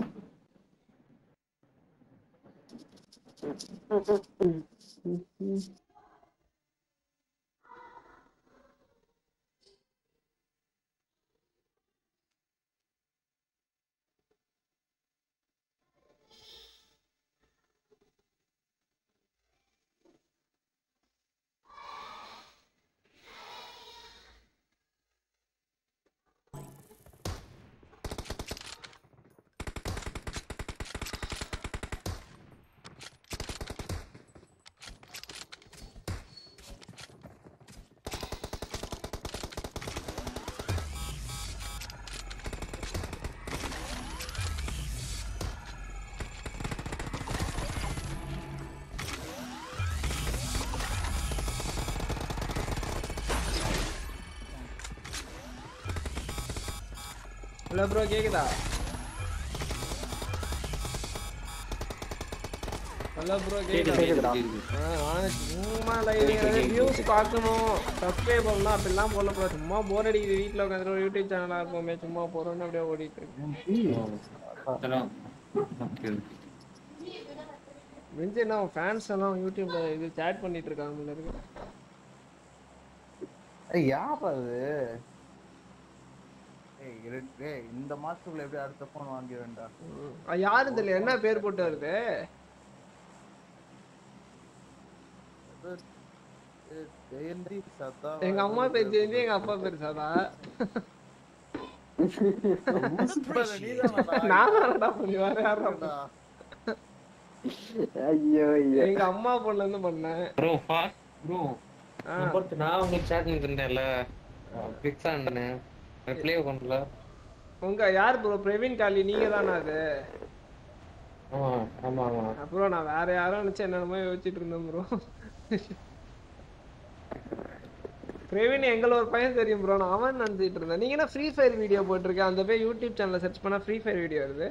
ஹலோ ப்ரோ கேக்குதா ஹலோ ப்ரோ கேக்குதா கேக்குதுடா. ஆ, நானே சும்மா லைவ் வியூஸ் பார்க்கணும் சப்ஸ்கிரைப் பண்ணலாம் அப்படிலாம் போடல ப்ரோ சும்மா போர் அடிக்குது வீட்டில் உட்காந்துட்டு ஒரு யூடியூப் சேனலாக இருப்போமே சும்மா போகிறோன்னு அப்படியே ஓடிட்டு இருக்கு அதெல்லாம் okay. மிஞ்சி என்ன ஃபேன்ஸ் எல்லாம் யூடியூப்ல இது சேட் பண்ணிட்டு இருக்காங்க இருக்கு ஏய் யார் அது ஏய் இரு- ஏய், இந்த மாசத்துக்குள்ள எப்படி அடுத்த போன் வாங்கி வேண்டாம் யாரும் தெரியல என்ன பேர் போட்டு வருது ஜெயந்தி சதா எங்க அம்மா பேர் ஜெயந்தி எங்க அப்பா பேர் சதா நான் என்னடா பண்ணி வேற யாரா ஐயோ ஐயோ எங்க அம்மா பொண்ணுல இருந்து பண்ணேன் ப்ரோ ஃபாஸ்ட் ப்ரோ ஆ, நான் உங்களுக்கு சேட் பண்ணிருந்தேன்ல பிக்ஸ் ஆனேன் ரிப்ளை பண்ணல உங்க யார் ப்ரோ பிரவீன் காலி நீங்க தானே அது ஆமா ஆமா ஆமா அப்புறம் நான் வேற யாரும் நினைச்சு என்னென்னமோ யோசிச்சுட்டு இருந்தேன் ப்ரோ பிரவீன் எங்கள ஒரு பையன் தெரியும் ப்ரோ நான் அவன் நினைச்சிட்டு இருந்தேன் நீங்க என்ன ஃப்ரீ ஃபயர் வீடியோ போட்டிருக்கேன் அந்த போய் யூடியூப் சேனல்ல சர்ச் பண்ணா ஃப்ரீ ஃபயர் வீடியோ வருது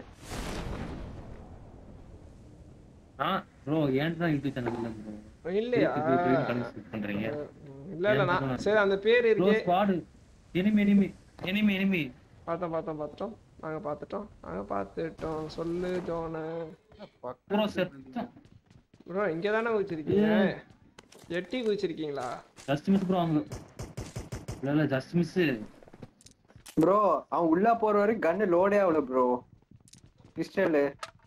ஆ ப்ரோ ஏன் தான் யூடியூப் சேனல் இல்ல ப்ரோ இல்லையா பண்றீங்க இல்ல இல்ல நான் சரி அந்த பேர் ப்ரோ இருக்கே squad enemy enemy enemy enemy பார்த்தோம் பார்த்தோம் பார்த்துட்டோம் நாங்க பார்த்துட்டோம் நாங்க பார்த்துட்டோம் சொல்லு ஜோன ப்ரோ செத்தம் ப்ரோ இங்க தானே குதிச்சிருக்கீங்க எட்டி குதிச்சிருக்கீங்களா ஜஸ்ட் மிஸ் ப்ரோ அவங்க இல்ல இல்ல ஜஸ்ட் மிஸ் ப்ரோ அவன் உள்ள போற வரைக்கும் கன்னு லோடே ஆகல ப்ரோ பிஸ்டல்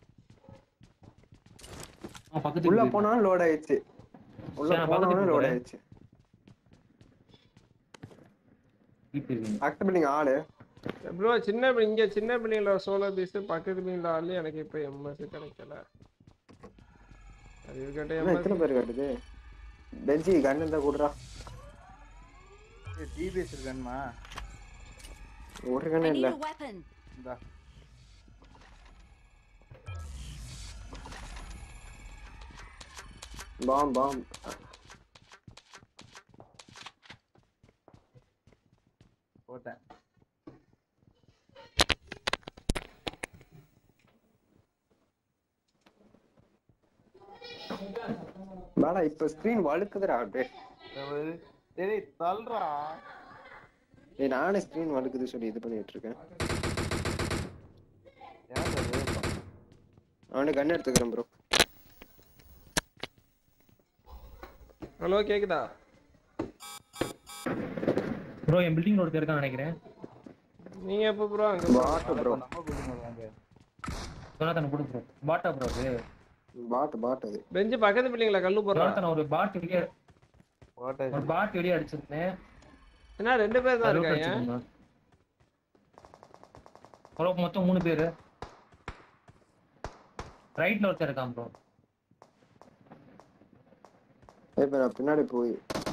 பக்கத்துல உள்ள போனாலும் லோட் ஆயிடுச்சு உள்ள சரி, நான் பக்கத்துக்கு போனாலும் லோட் போறேன். ஆயிடுச்சு இப்ப இருக்கீங்க அக்டபிளிங் ஆளு ப்ரோ சின்ன பிள்ளை இங்க சின்ன பிள்ளைங்கள சோலோ பீஸ் பக்கத்து பிள்ளைங்கள ஆளு எனக்கு இப்ப எம்எஸ் கிடைக்கல அது இருக்கட்டும் என்ன எம்எஸ் எத்தனை பேர் காட்டுது பெஞ்சி கன் இருந்தா கூடுறா டிபிஎஸ் இருக்கணுமா ஒரு I கண்ணு need இல்ல a weapon. இந்தா பாம் பாம் போட்டேன் பாலா இப்ப ஸ்கிரீன் வழுக்குதுடா அப்படியே சரி, சரி தள்ளுறா ஏய் நானே ஸ்கிரீன் வழுக்குது சொல்லி இது பண்ணிட்டு இருக்கேன் ஏன் அது? அவனுக்கு கன் எடுத்துக்கிறேன் ப்ரோ ஹலோ கேக்குதா ப்ரோ என் பில்டிங் ஒருத்தர் இருக்கான்னு நினைக்கிறேன் நீங்க எப்போ ப்ரோ அங்க பாட்டு ப்ரோ நம்ம building வருவாங்க. ஜோனாத்தன் கொடு ப்ரோ பாட்டா ப்ரோ அது பாட்டு பாட்டு அது பெஞ்சு பக்கத்து பிள்ளைங்கள கல்லு போடுறான் ஜோனாத்தன் ஒரு பாட் வெளியே போட்டேன். ஒரு பாட் வெளியே அடிச்சிருந்தேன் என்ன ரெண்டு பேர் தான் அறுபது இருக்காங்க அடிச்சிருந்தேன் ப்ரோ மொத்தம் மூணு பேரு ரைட்ல ஒருத்தர் இருக்கான் ப்ரோ இப்ப நான் பின்னாடி போய்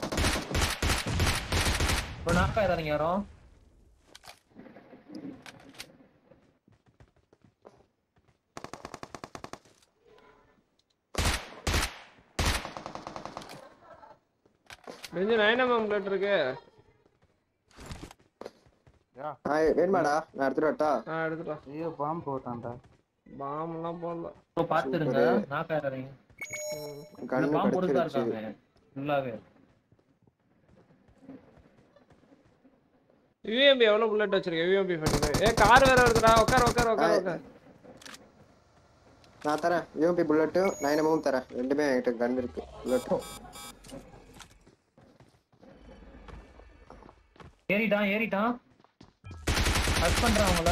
ப்ரோ நாக்கா ஏதாதீங்க யாரும் பெஞ்சு நைன் எம்எம் பிளேட் இருக்கு யா, ஆ வேணுமாடா நான் எடுத்துட்டு வரட்டா நான் எடுத்துட்டோம் ஐயோ பாம்பு போட்டான்டா பாம்பெல்லாம் போடல ப்ரோ பாத்துருங்க நாக்கா ஏதாதீங்க ம். இந்த கண்ணு பாம்பு பொறுத்து தான் கடிச்சிருச்சு இருக்காங்க ஃபுல்லாவே யூஎம்பி எவ்வளவு புல்லட் வச்சிருக்க யூஎம்பி ஃபைவ் ஏ கார் வேற வருதுடா உட்கார் உட்கார் உட்கார் ஆ. உட்கார் நான் தரேன் யூஎம்பி புல்லட்டும் நைன் எம்எம் தரேன் ரெண்டுமே என்கிட்ட கன் இருக்கு புல்லட்டும் ஏறிட்டான் ஏறிட்டான் கட் பண்றான் அவங்கள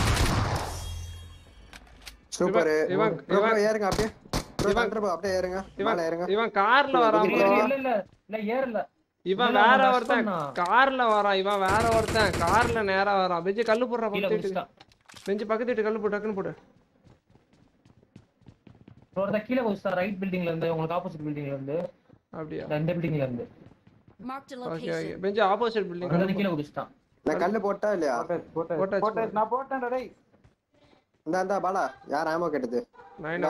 சூப்பர் இவன்- ப்ரோ இவன்- ஏறுங்க அப்படியே ப்ரோ இவன்- ப்ரோ அப்படியே ஏறுங்க மேல ஏறுங்க இவன் கார்ல வரான் இவன் bro. இல்ல இல்ல இல்ல இல்ல ஏறல இவன் இல்ல, வேற அவன் rush ஒருத்தன் பண்ணான். கார்ல வரான் இவன் வேற ஒருத்தன் கார்ல நேரா வரான் பெஞ்சு கல்லு போடுற கீழே பக்கத்து வீட்டுக்கு குதிச்சிட்டான் பெஞ்சு பக்கத்து வீட்டு கல்லு போட்டு டக்குன்னு போடு ப்ரோ ஒருத்தன் கீழே குதிச்சிட்டான் ரைட் பில்டிங்ல இருந்து உங்களுக்கு ஆப்போசிட் பில்டிங்ல இருந்து அப்படியா இந்த பில்டிங்ல இருந்து Marked a okay okay location. பெஞ்சு ஆப்போசிட் பில்டிங் அங்க கீழே குதிச்சிட்டான் நான் கல்லு போட்டா இல்லையா போட்டாச்சு, போட்டாச்சு, போட்டாச்சு, போட்டாச்சு, நான் போட்டேன்டா டேய். இந்தா இந்தா பாலா யார் ஆமோ கேட்டது நைனா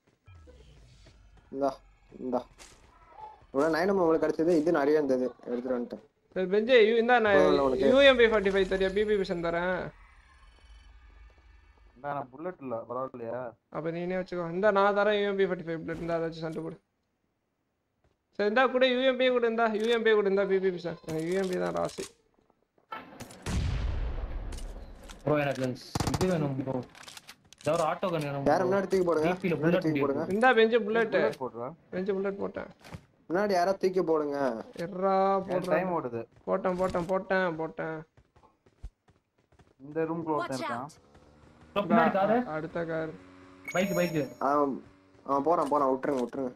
இந்தா இந்தா இவ்வளோ நைன் எம்எம் உங்களுக்கு கிடைச்சது இது நிறைய இருந்தது எடுத்துட்டு வந்துட்டேன் சரி பெஞ்சு யூ இந்தா நான் போதும்ல உனக்கு. யூஎம்பி ஃபார்ட்டி ஃபைவ் தரியா பிபி மிஷன் தரேன் இந்தா, நான் bullet இல்ல, பரவாயில்லையா? அப்ப நீனே வச்சுக்கோ இந்த நான் தரேன் யூஎம்பி ஃபார்ட்டி ஃபைவ் பிளேட் இருந்தா ஏதாச்சும் சண்டை போடு சரி இந்தா கூட யூஎம்பி கூட இருந்தா யூஎம்பி கூட இருந்தா பிபி மிஷன் எனக்கு யூஎம்பி தான் ராசி ப்ரோ எனக்கு இது வேணும் ப்ரோ ஏதாவது ஒரு ஆட்டோ கன் வேணும் யார் முன்னாடி தூக்கி போடுங்க DP ல முன்னாடி bullet தூக்கி போடுங்க இந்தா பெஞ்சு புல்லட் bullet போடுறா. பெஞ்சு புல்லட் போட்டேன் முன்னாடி யாரோ தூக்கி போடுங்க எர்ரா என் போடுறேன் time ஓடுது. போட்டேன் போட்டேன் போட்டேன் போட்டேன் இந்த room குள்ள Watch ஒருத்தன் இருக்கான். out. ப்ரோ பின்னாடி காரு அடுத்த கார் பைக் பைக் அவன் அவன் போறான் போறான் விட்டுருங்க விட்டுருங்க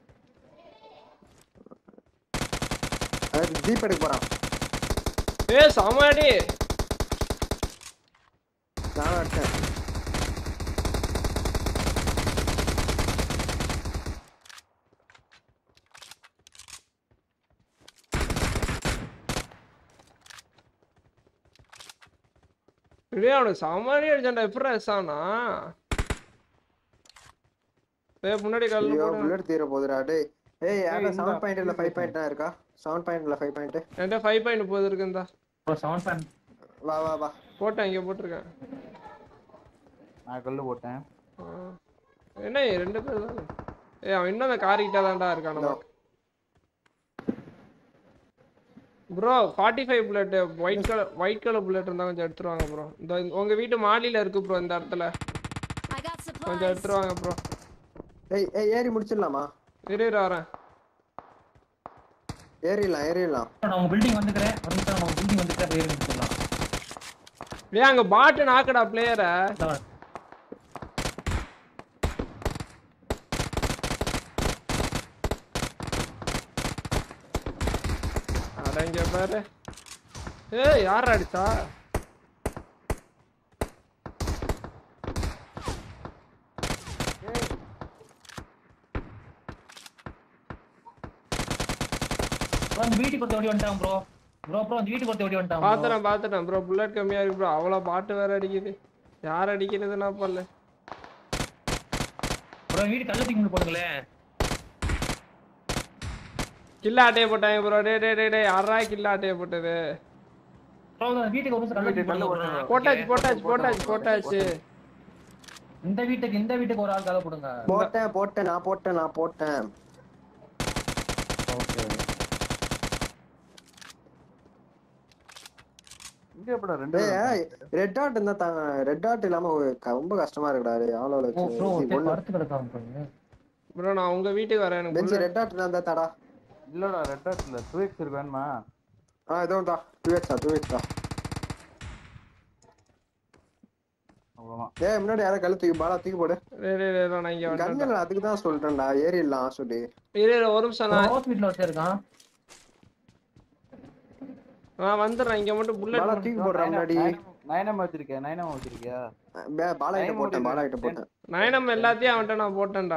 அது ஜீப் எடுக்க போறான் ஏ சமாடி நானும் அடிச்சேன் டேய் அவனுக்கு சமாடி அடிச்சான்டா எப்படா எஸ்ஸானா ஏய் முன்னாடி கல்லு ஐயோ போடு புல்லட் தீர போகுதுடா டேய் ஏய் யாரா இந்த செவன் பாயிண்ட் இல்ல please ஃபைவ் பாயிண்ட் இருக்கா செவன் பாயிண்ட் இல்ல ஃபைவ் பாயிண்ட் என்கிட்ட ஃபைவ் பாயிண்ட் போகுது இருக்குந்தா ப்ரோ செவன் ஃபேன் வா வா வா போட்டேன் இங்க போட்டிருக்கேன் நான் கல்லு போட்டேன் ஆ. என்ன ரெண்டு பேர் தானே ஏய் அவன் இன்னும் அந்த கார் கிட்ட தான்டா இருக்கான் நம்ம bro forty five bullet white colour white colour bullet இருந்தா கொஞ்சம் எடுத்துருவாங்க ப்ரோ இந்த உங்க வீட்டு மாடியில இருக்கு ப்ரோ இந்த இடத்துல I got கொஞ்சம் supplies. எடுத்துருவாங்க ப்ரோ ஏய் ஏய் ஏறி முடிச்சிடலாமா இரு இரு வரேன் ஏறிடலாம் ஏறிடலாம் நான் உங்க பில்டிங் வந்துக்கிறேன் ஒரு நிமிஷம் நான் உங்க பில்டிங் வந்துக்கிறேன் ஏறி முடிச்சிடலாம் ஏன் அங்க பாட்டு நாக்குடா பிளேயரை இதான். அட இங்க பாரு ஏய் யார் அடிச்சா ப்ரோ அந்த வீட்டுக்கு ஒருத்தர் ஓடி வந்துட்டான் ப்ரோ ப்ரோ ப்ரோ அந்த வீட்டுக்கு ஒருத்தர் ஓடி வந்துட்டான் bro. பாத்துறேன் பாத்துறேன் ப்ரோ புல்லட் கம்மியா இருக்கு ப்ரோ அவ்வளோ பாட்டு வேற அடிக்குது யார் அடிக்கிறதுனா பல்ல ப்ரோ வீடு கல்ல தூக்கி கொண்டு போடுங்களே கில்ல ஆட்டையை போட்டாங்க ப்ரோ டே டே டே டே யாரா கில்ல ஆட்டையை போட்டது ப்ரோ அந்த வீட்டுக்கு ஒரு நிமிஷம் கல்ல தூக்கி கல்ல போடுங்க bro. போட்டாச்சு போட்டாச்சு போட்டாச்சு போட்டாச்சு இந்த வீட்டுக்கு இந்த வீட்டுக்கு ஒரு ஆள் கல்ல போடுங்க போட்டேன் போட்டேன் நான் போட்டேன் நான் போட்டேன் ஓகே இங்க எப்படா ரெண்டு டேய் ரெட் டாட் இருந்தா தாங்க ரெட் டாட் இல்லாம ஒரு க- ரொம்ப கஷ்டமா இருக்குடா டேய் ஆளோட ஓ வச்சு ப்ரோ சி, ஒண்ணு படுத்து கிடக்காம பாருங்க ப்ரோ நான் உங்க வீட்டுக்கு வரேன் எனக்கு பெஞ்சு bullet- ரெட் டாட் இருந்தா தடா இல்லடா ரெட் டாட் இல்ல டூ எக்ஸ் இருக்கு வேணுமா ஆ இதோ டா டூ எக்ஸா டூ எக்ஸா அவ்வளவுதான் ஏய் முன்னாடி யாரோ கல்லு தூக்கி பாலா தூக்கி போடு டேய், டேய், டேய், நான் இங்க வந்துட்டேன் கண்ணில் அதுக்கு தான் சொல்லிட்டேன்டா ஏறிடலாம் சொல்லி இரு இரு, ஒரு நிமிஷம் நான் ஹவுஸ் வீட்ல ஒருத்தர் இருக்கான் நான் வந்துடுறேன் இங்க மட்டும் புல்லட் பாலா தூக்கி போடுற முன்னாடி நயனம் வச்சிருக்கியா நயனம் வச்சிருக்கியா பே- பாலா கிட்ட Time போட்டேன் முடியுது. பாலா கிட்ட போட்டேன் நயனம் எல்லாத்தையும் அவன்கிட்ட நான் போட்டேன்டா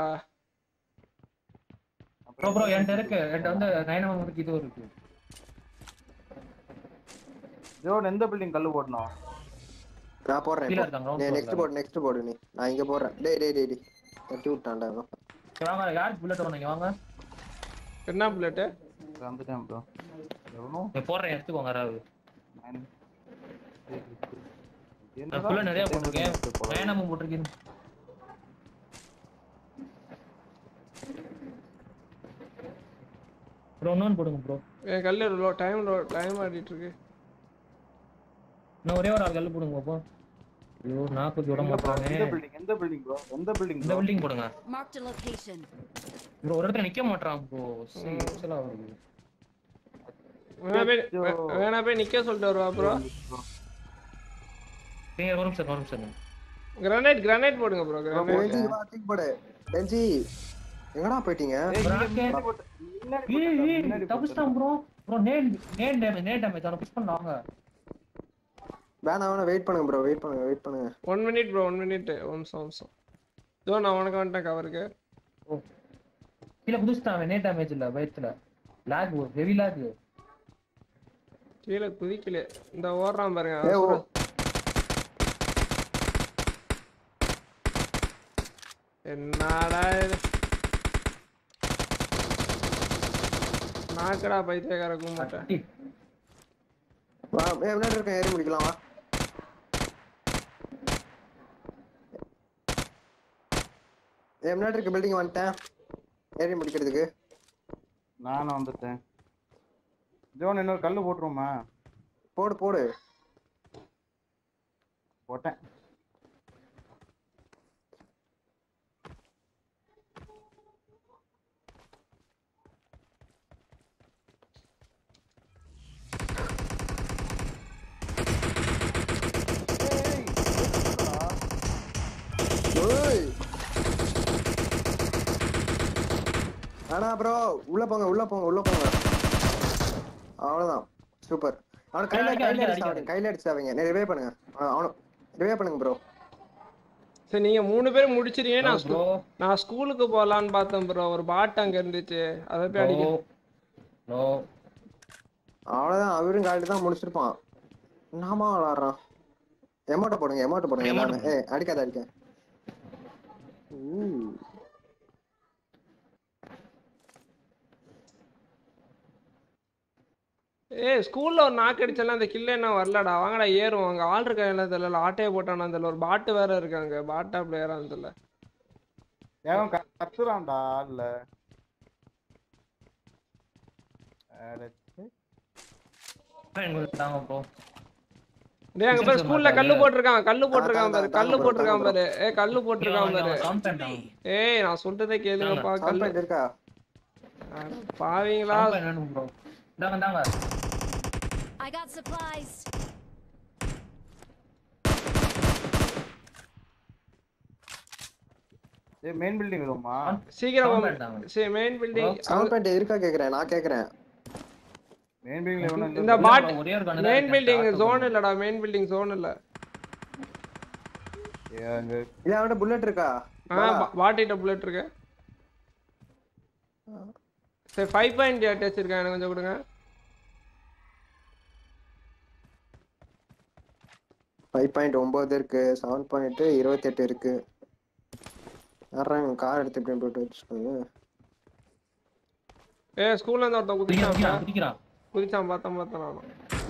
ப்ரோ ப்ரோ என்கிட்ட இருக்கு என்கிட்ட வந்து நைன் இருக்கு இது இருக்கு ஜோன் எந்த பில்டிங் கல்லு போடணும் நான் போடுறேன் கீழே இப்போ. இருக்காங்க நீ ground நெக்ஸ்ட் floor ல. போடு நெக்ஸ்ட் போடு நீ நான் இங்க போடுறேன் டேய் டேய் டேய் டேய் தட்டி விட்டான்டா இவன். சரி, வாங்க யாருக்கு புல்லட் வேணும் நீங்க வாங்க என்ன புல்லட்டு வந்துட்டேன் ப்ரோ எவனும் நீ போடுறேன் எடுத்துக்கோங்க யாராவது nine- நான் புல்லட் நிறைய போட்டிருக்கேன் போடலாம். நயனமும் போட்டிருக்கேன் ப்ரோ இன்னொன்று போடுங்க ப்ரோ என் கல்லு லோ டைம் லோ டைம் ஆடிட்டு இருக்கு இன்னும் ஒரே ஒரு ஆள் கல்லு போடுங்க பாப்போம் ஐயோ நாக்கு விட எங்க bro? மாட்டாங்க எந்த பில்டிங் எந்த பில்டிங் ப்ரோ எந்த பில்டிங் இந்த பில்டிங் போடுங்க Marked a location. ப்ரோ ஒரு இடத்துல நிக்க மாட்டான் ப்ரோ சரி வருது வேணா போய் வே- வேணா போய் நிக்க சொல்லிட்டு வருவா ப்ரோ நீங்க ஒரு நிமிஷம் ஒரு நிமிஷம் கிரானைட் கிரானைட் போடுங்க ப்ரோ கிரானைட் பெஞ்சி வா தூக்கி போடு பெஞ்சி எங்கடா போயிட்டீங்க ஏய் ஏய் தப்பிச்சிட்டான் bro bro nade nade damage nade damage அவனை புஷ் பண்ணாங்க வேணாம் வேணாம் வெயிட் பண்ணுங்க ப்ரோ வெயிட் பண்ணுங்க வெயிட் பண்ணுங்க one minute bro one minute ஒரு நிமிஷம் ஒரு நிமிஷம் இதோ நான் உனக்கு வந்துட்டேன் கவருக்கு கீழே குதிச்சிட்டான் நேட் டேமேஜ் இல்ல பயத்துல லாக் ஹெவி லாக் கீழே குதிக்கல இந்த ஓடுறான் பாருங்க ஏய், ஓ. அவன் என்னடா இது நாக்கடா பைத்தியக்கார கும்பிட்டேன் அட்டி வா ஏய் முன்னாடி இருக்கேன் ஏறி முடிக்கலாம் வா ஏய் முன்னாடி இருக்க பில்டிங் வந்துட்டேன் ஏறி முடிக்கிறதுக்கு நானும் வந்துட்டேன் ஜோன் இன்னொரு கல்லு போட்டுருவோமா போடு போடு போட்டேன் ஓய் ஆனா ப்ரோ உள்ள போங்க உள்ள போங்க உள்ள போங்க அவ்வளவுதான் சூப்பர் அவன கையில அடிக்காத, கையில அடிக்காத, அடிச்சு கையில அடிச்சாவீங்க நீ ரிவே பண்ணுங்க அவன ரிவே பண்ணுங்க ப்ரோ சரி நீங்க மூணு பேரும் முடிச்சிருங்க நான் ப்ரோ ஸ்கூ- நான் ஸ்கூலுக்கு போகலான்னு பார்த்தேன் ப்ரோ ஒரு பாட்டு அங்க இருந்துச்சு அதை போய் அடிக்க ப்ரோ அவ்வளவுதான் அவரும் காலையில தான் முடிச்சிருப்பான் நாம விளாடுறான் எமௌண்ட்டை போடுங்க எமௌண்ட்டை போடுங்க Amount எல்லாமே ஏய் அடிக்காத அடிக்க ஊ. ஏய் ஸ்கூல்ல ஒரு நாக்கு அடிச்சலாம் அந்த கில்ல என்ன வரலடா வாங்கடா ஏறும் அங்க ஆள் இருக்கா என்ன தெரியல ஆட்டையை போட்டானா தெரியல ஒரு பாட்டு வேற இருக்காங்க பாட்டா பிளேயரான்னு தெரியல ஏன் க- கத்துறான்டா இல்ல தாங்க ப்ரோ டேய் அங்க பாரு Physics ஸ்கூல்ல மாட்டாரு. கல்லு போட்டிருக்கான் கல்லு போட்டிருக்கான் பாரு தாங்க கல்லு bro, போட்டிருக்கான் தாங்க பாரு ஏய் கல்லு போட்டிருக்கான் பாரு காம்பவுண்ட் ஏய் நான் சொல்றதே கேளுங்கப்பா Sound கல்லு point இருக்கா அட பாவீங்களா காம்பவுண்ட் வேணும் ப்ரோ தாங்க தாங்க I got supplies. ஏய் மெயின் பில்டிங் வருமா சீக்கிரம் Compound தாங்க. சரி மெயின் பில்டிங் சவுண்ட் பாயிண்ட் இருக்கா கேக்குறேன் நான் கேக்குறேன் மெயின் பில்டிங்ல எவனும் இந்த இந்த பாட் ஒரே ஒரு கண்ணு மெயின் பில்டிங் ஜோன் இல்லடா மெயின் பில்டிங் ஜோன் இல்ல அங்க இல்ல அவன்கிட்ட புல்லட் இருக்கா ஆ பாட்டிட்ட புல்லட் இருக்கு சரி ஃபைவ் பாயிண்ட் டச் இருக்கேன் எனக்கு கொஞ்சம் கொடுங்க ஃபைவ் பாயிண்ட் ஒன்பது இருக்கு செவன் பாயிண்ட் இருபத்தெட்டு இருக்கு யாரா இவன் கார் எடுத்து இப்படி போட்டு வச்சுக்கோங்க ஏ ஸ்கூல்ல இருந்து ஒருத்தன் குதிக்கிறான் குதிச்சான் குதிக்கிறான் குதிக்கிறான் குதிச்சான் பார்த்தேன் பார்த்தேன் நானும்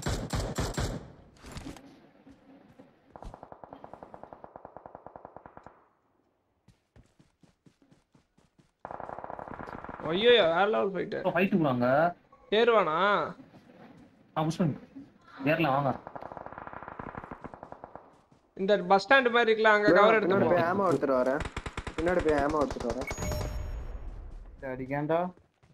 ஐயோ வேற லெவல் போயிட்டு ஃபைட்டு போடுவாங்க ஏறுவானா ஆ புஷ் பண்ணு ஏறலாம் வாங்க இந்த பஸ் ஸ்டாண்ட் மாதிரி இருக்குல்ல அங்க கவர் எடுத்து பின்னாடி போ போய் ஏமா எடுத்துட்டு வரேன் பின்னாடி போய் ஏமா எடுத்துட்டு வரேன் அடிக்காண்டா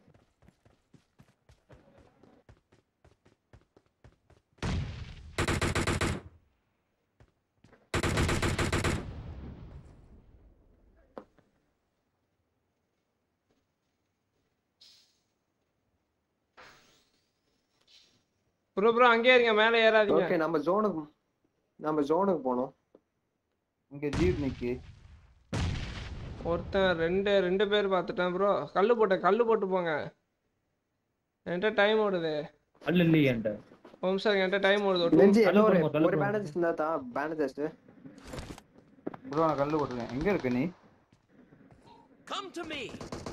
ப்ரோ ப்ரோ அங்கேயே இருங்க மேலே ஏறாதீங்க ஓகே நம்ம ஜோனுக்கு நம்ம ஜோனுக்கு போனோம் இங்க ஜீப் நிக்கி ஒருத்தன் ரெண்டு ரெண்டு பேர் பார்த்துட்டேன் ப்ரோ கல்லு போட்டேன் கல்லு போட்டு போங்க என்கிட்ட டைம் ஓடுது அல்ல இல்லையே என்கிட்ட ஒரு நிமிஷம் என்கிட்ட டைம் ஓடுது ஒரு நெஞ்சி கல்லு ஏதோ ஒரு போடுங்க, கல்லு ஒரு போடுங்க. பேண்டேஜ் இருந்தா தான் பேண்டேஜ் ப்ரோ நான் கல்லு போட்டுருக்கேன் எங்க இருக்க நீ Come to me.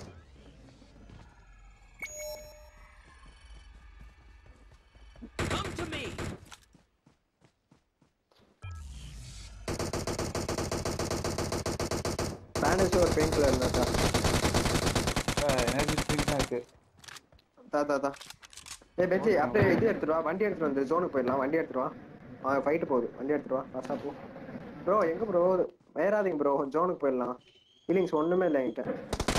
Come to me. Bandage ஒரு பெயின் கலர் இருந்தா தான் எனர்ஜி ட்ரிங்க் தான் இருக்கு தா தா தா ஏய் பெஞ்சி அப்படியே இது எடுத்துட்டு வா வண்டி எடுத்துட்டு வந்து ஜோனுக்கு போயிடலாம் வண்டி எடுத்துட்டு வா அவன் ஃபைட்டு போகுது வண்டி எடுத்துட்டு வா பாசா போ ப்ரோ எங்க ப்ரோ வேறாதீங்க ப்ரோ ஜோனுக்கு போயிடலாம் ஃபீலிங்ஸ் ஒண்ணுமே இல்லை என்கிட்ட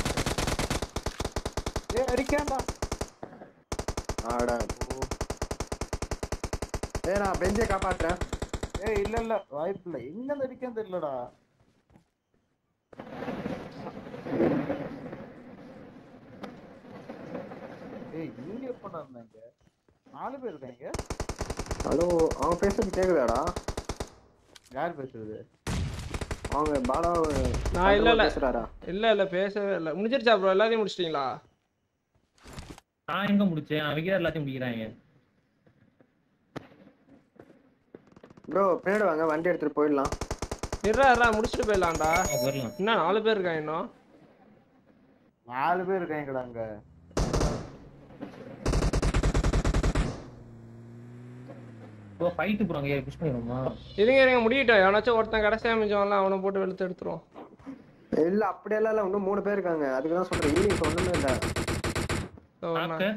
ஏ அடிக்காண்டா ஆடா ஏ நான் பெஞ்சை காப்பாத்துறேன் ஏ இல்ல இல்ல வாய்ப்பு இல்ல எங்க இருந்து அடிக்கான்னு தெரியலடா ஏய் இங்க எப்படா இருந்தாங்க நாலு பேர் இருக்காங்க ஹலோ அவன் பேசுறது கேக்குதாடா யார் பேசுறது அவங்க பாலா நான் இல்ல இல்ல பேசுறாரா இல்ல இல்ல பேசவே இல்ல முடிஞ்சிருச்சா ப்ரோ எல்லாத்தையும் முடிச்சிட்டீங்களா நான் எங்க முடிச்சேன் அவங்க தான் எல்லாத்தையும் முடிக்கிறாங்க ப்ரோ பின்னாடி வாங்க வண்டி எடுத்துட்டு போயிடலாம் இருடா இருடா முடிச்சுட்டு போயிடலாம்டா ஆ, போயிடலாம் இன்னும் நாலு பேர் இருக்காங்க இன்னும் நாலு பேர் இருக்காங்கடா அங்க ப்ரோ ஃபைட்டு போறாங்க ஏன் புஷ் பண்ணிடுமா இருங்க இருங்க முடியட்டும் எவனாச்சும் ஒருத்தன் கடைசியா மிஞ்சவன்லாம் அவனை போட்டு வெளுத்து எடுத்துருவோம் இல்ல அப்படியெல்லாம் இல்ல இன்னும் மூணு பேர் இருக்காங்க அதுக்கு தான் சொல்றேன் ஈவினிங் ஒண்ணுமே இல்ல இதோ நான் நாக்கு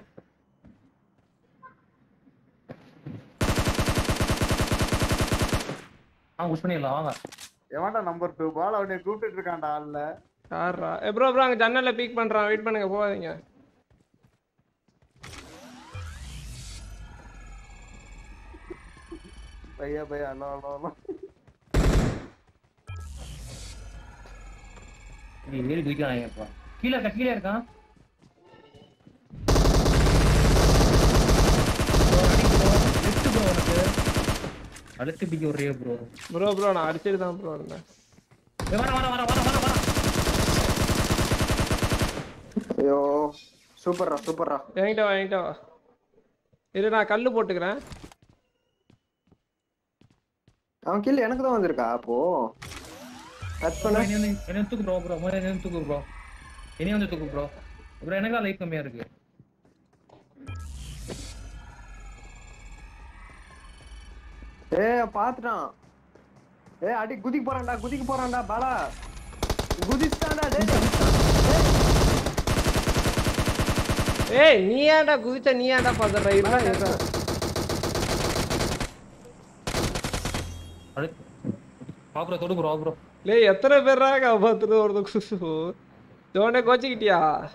ஆ புஷ் பண்ணிடலாம் வாங்க எவன்டா நம்பர் டூ பால் அவனை கூப்பிட்டு இருக்கான்டா ஆள்ல யாரா ஏ ப்ரோ ப்ரோ அங்க ஜன்னல்ல பீக் பண்றான் வெயிட் பண்ணுங்க போகாதீங்க பையா பையா அல்லோ அல்லோ அல்லோ நீ ஏறி குதிக்கிறாங்க இப்போ கீழே இருக்கா கீழே இருக்கான் லெஃப்ட் ப்ரோ உனக்கு அடுத்து பிடிக்க ஒரே ப்ரோ ப்ரோ ப்ரோ நான் அடிச்சிட்டு தான் ப்ரோ இருந்தேன் வர வர வர வர வர வர ஐயோ சூப்பர்ரா சூப்பர்ரா என்கிட்ட வா என்கிட்ட வா இரு நான் கல்லு போட்டுக்கிறேன் அவன் கில் எனக்கு தான் வந்திருக்கா அப்போ டச் பண்ண என்ன என்ன தூக்கு ப்ரோ ப்ரோ முதல்ல என்ன தூக்கு ப்ரோ என்னையும் வந்து தூக்கு ப்ரோ ப்ரோ எனக்கு தான் லைஃப் கம்மியா இருக்கு ஏ பாத்துட்டான் ஏ அடி குதிக்க போறான்டா குதிக்க போறான்டா பாலா குதிச்சான்டா டேய் ஏய் நீ ஏன்டா குதிச்ச நீ ஏன்டா பாத்துற இருடா இருடா அடுத்து வா ப்ரோ தொடு ப்ரோ ப்ரோ லே எத்தனை பேர்ரா காப்பாத்துறது ஒருத்த குசு ஜோனே கோச்சிக்கிட்டியா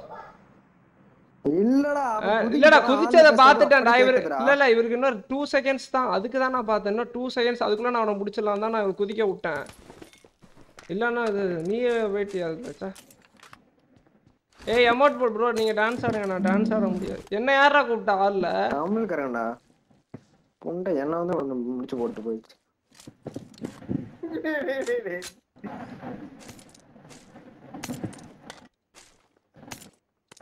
இல்லடா அவன் அஹ், குதிக்க இல்லடா போறான், குதிச்சத ஆளு பாத்துட்டேன்டா பேசுறது இவரு கேக்குதுடா. இல்ல இல்ல இவருக்கு இன்னும் டூ செகண்ட்ஸ் தான் அதுக்கு தான் நான் பார்த்தேன் இன்னும் டூ செகண்ட்ஸ் அதுக்குள்ள நான் அவனை முடிச்சிடலாம் தான் நான் இவரை குதிக்க விட்டேன் இல்லன்னா அது நீயே வெயிட் அதுல ஏய் அமௌண்ட் போட் ப்ரோ நீங்க டான்ஸ் ஆடுங்க நான் டான்ஸ் ஆட முடியாது என்ன யாரா கூப்பிட்டா ஆள்ல தமிழ்காரன்டா புண்டை என்ன வந்து ஒண்ணு முடிச்சு போட்டு போயிடுச்சு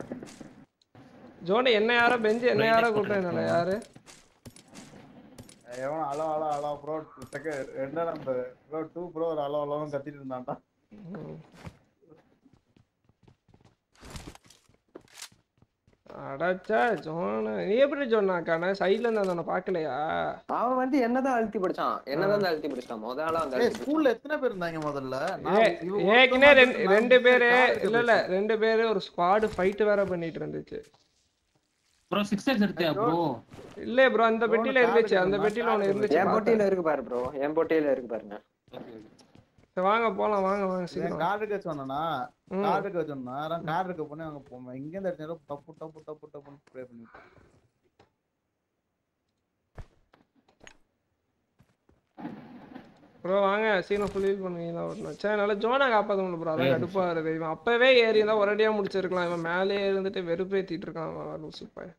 ஜோனே என்ன யாரோ பெஞ்சு என்ன யாரோ கூப்பிட்டேன் யாரு எவன் hello hello hello bro second ரெண்டாம் நம்பர் ப்ரோ டூ ப்ரோ ஒரு அலோ அலோன்னு கத்திட்டு இருந்தான்டா ம். அடச்சா ஜோன நீ எப்படி சொன்னாக்கான சைட்ல இருந்தா நான் பார்க்கலையா அவன் வந்து என்னதான் அழுத்தி படிச்சான் என்னதான் அழுத்தி படிச்சான் முதல்ல ஆளா வந்து ஏய் அழுத்தி ஸ்கூல்ல எத்தனை பேர் இருந்தாங்க முதல்ல நான் ஏ- இவன் ஏற்கனவே ஒருத்தன் ரெண்டு மட்டும் ரெண்டு நான் பேரு கார் எடுக்க இல்ல இல்ல போயிட்டேன். ரெண்டு பேரு ஒரு ஸ்குவாடு ஃபைட் வேற பண்ணிட்டு இருந்துச்சு ப்ரோ சிக்ஸ் எக்ஸ் எடுத்தியா ப்ரோ இல்ல ப்ரோ அந்த பெட்டியில கார் இருந்துச்சு அந்த எடுக்கணுமா? பெட்டியில கார் ஒண்ணு இருந்துச்சு என் பார்த்தேன். பொட்டியில இருக்கு பாரு ப்ரோ என் பொட்டியில இருக்கு பாருங்க சரி, வாங்க போலாம் வாங்க வாங்க இவன் சீக்கிரம் கார் எடுக்க சொன்னா ம். கார் எடுக்க சொன்னா கார் எடுக்க போனே அவங்க போவோம் இங்க இருந்து அடிச்சாலும் டப்பு டப்பு டப்பு டப்புன்னு ஸ்ப்ரே பண்ணி ப்ரோ வாங்க சீக்கிரம் ஃபுல் ஹீல் பண்ணுவீங்களா வரணும் சரி நல்லா ஜோனை காப்பாற்ற முடியல ப்ரோ அதான் கடுப்பா இருக்கு இவன் அப்பவே ஏறி இருந்தா ஒரேடியா முடிச்சிருக்கலாம் இவன் மேலே இருந்துட்டு வெறுப்பேத்திட்டு இருக்கான் அவன் லூசு பையன்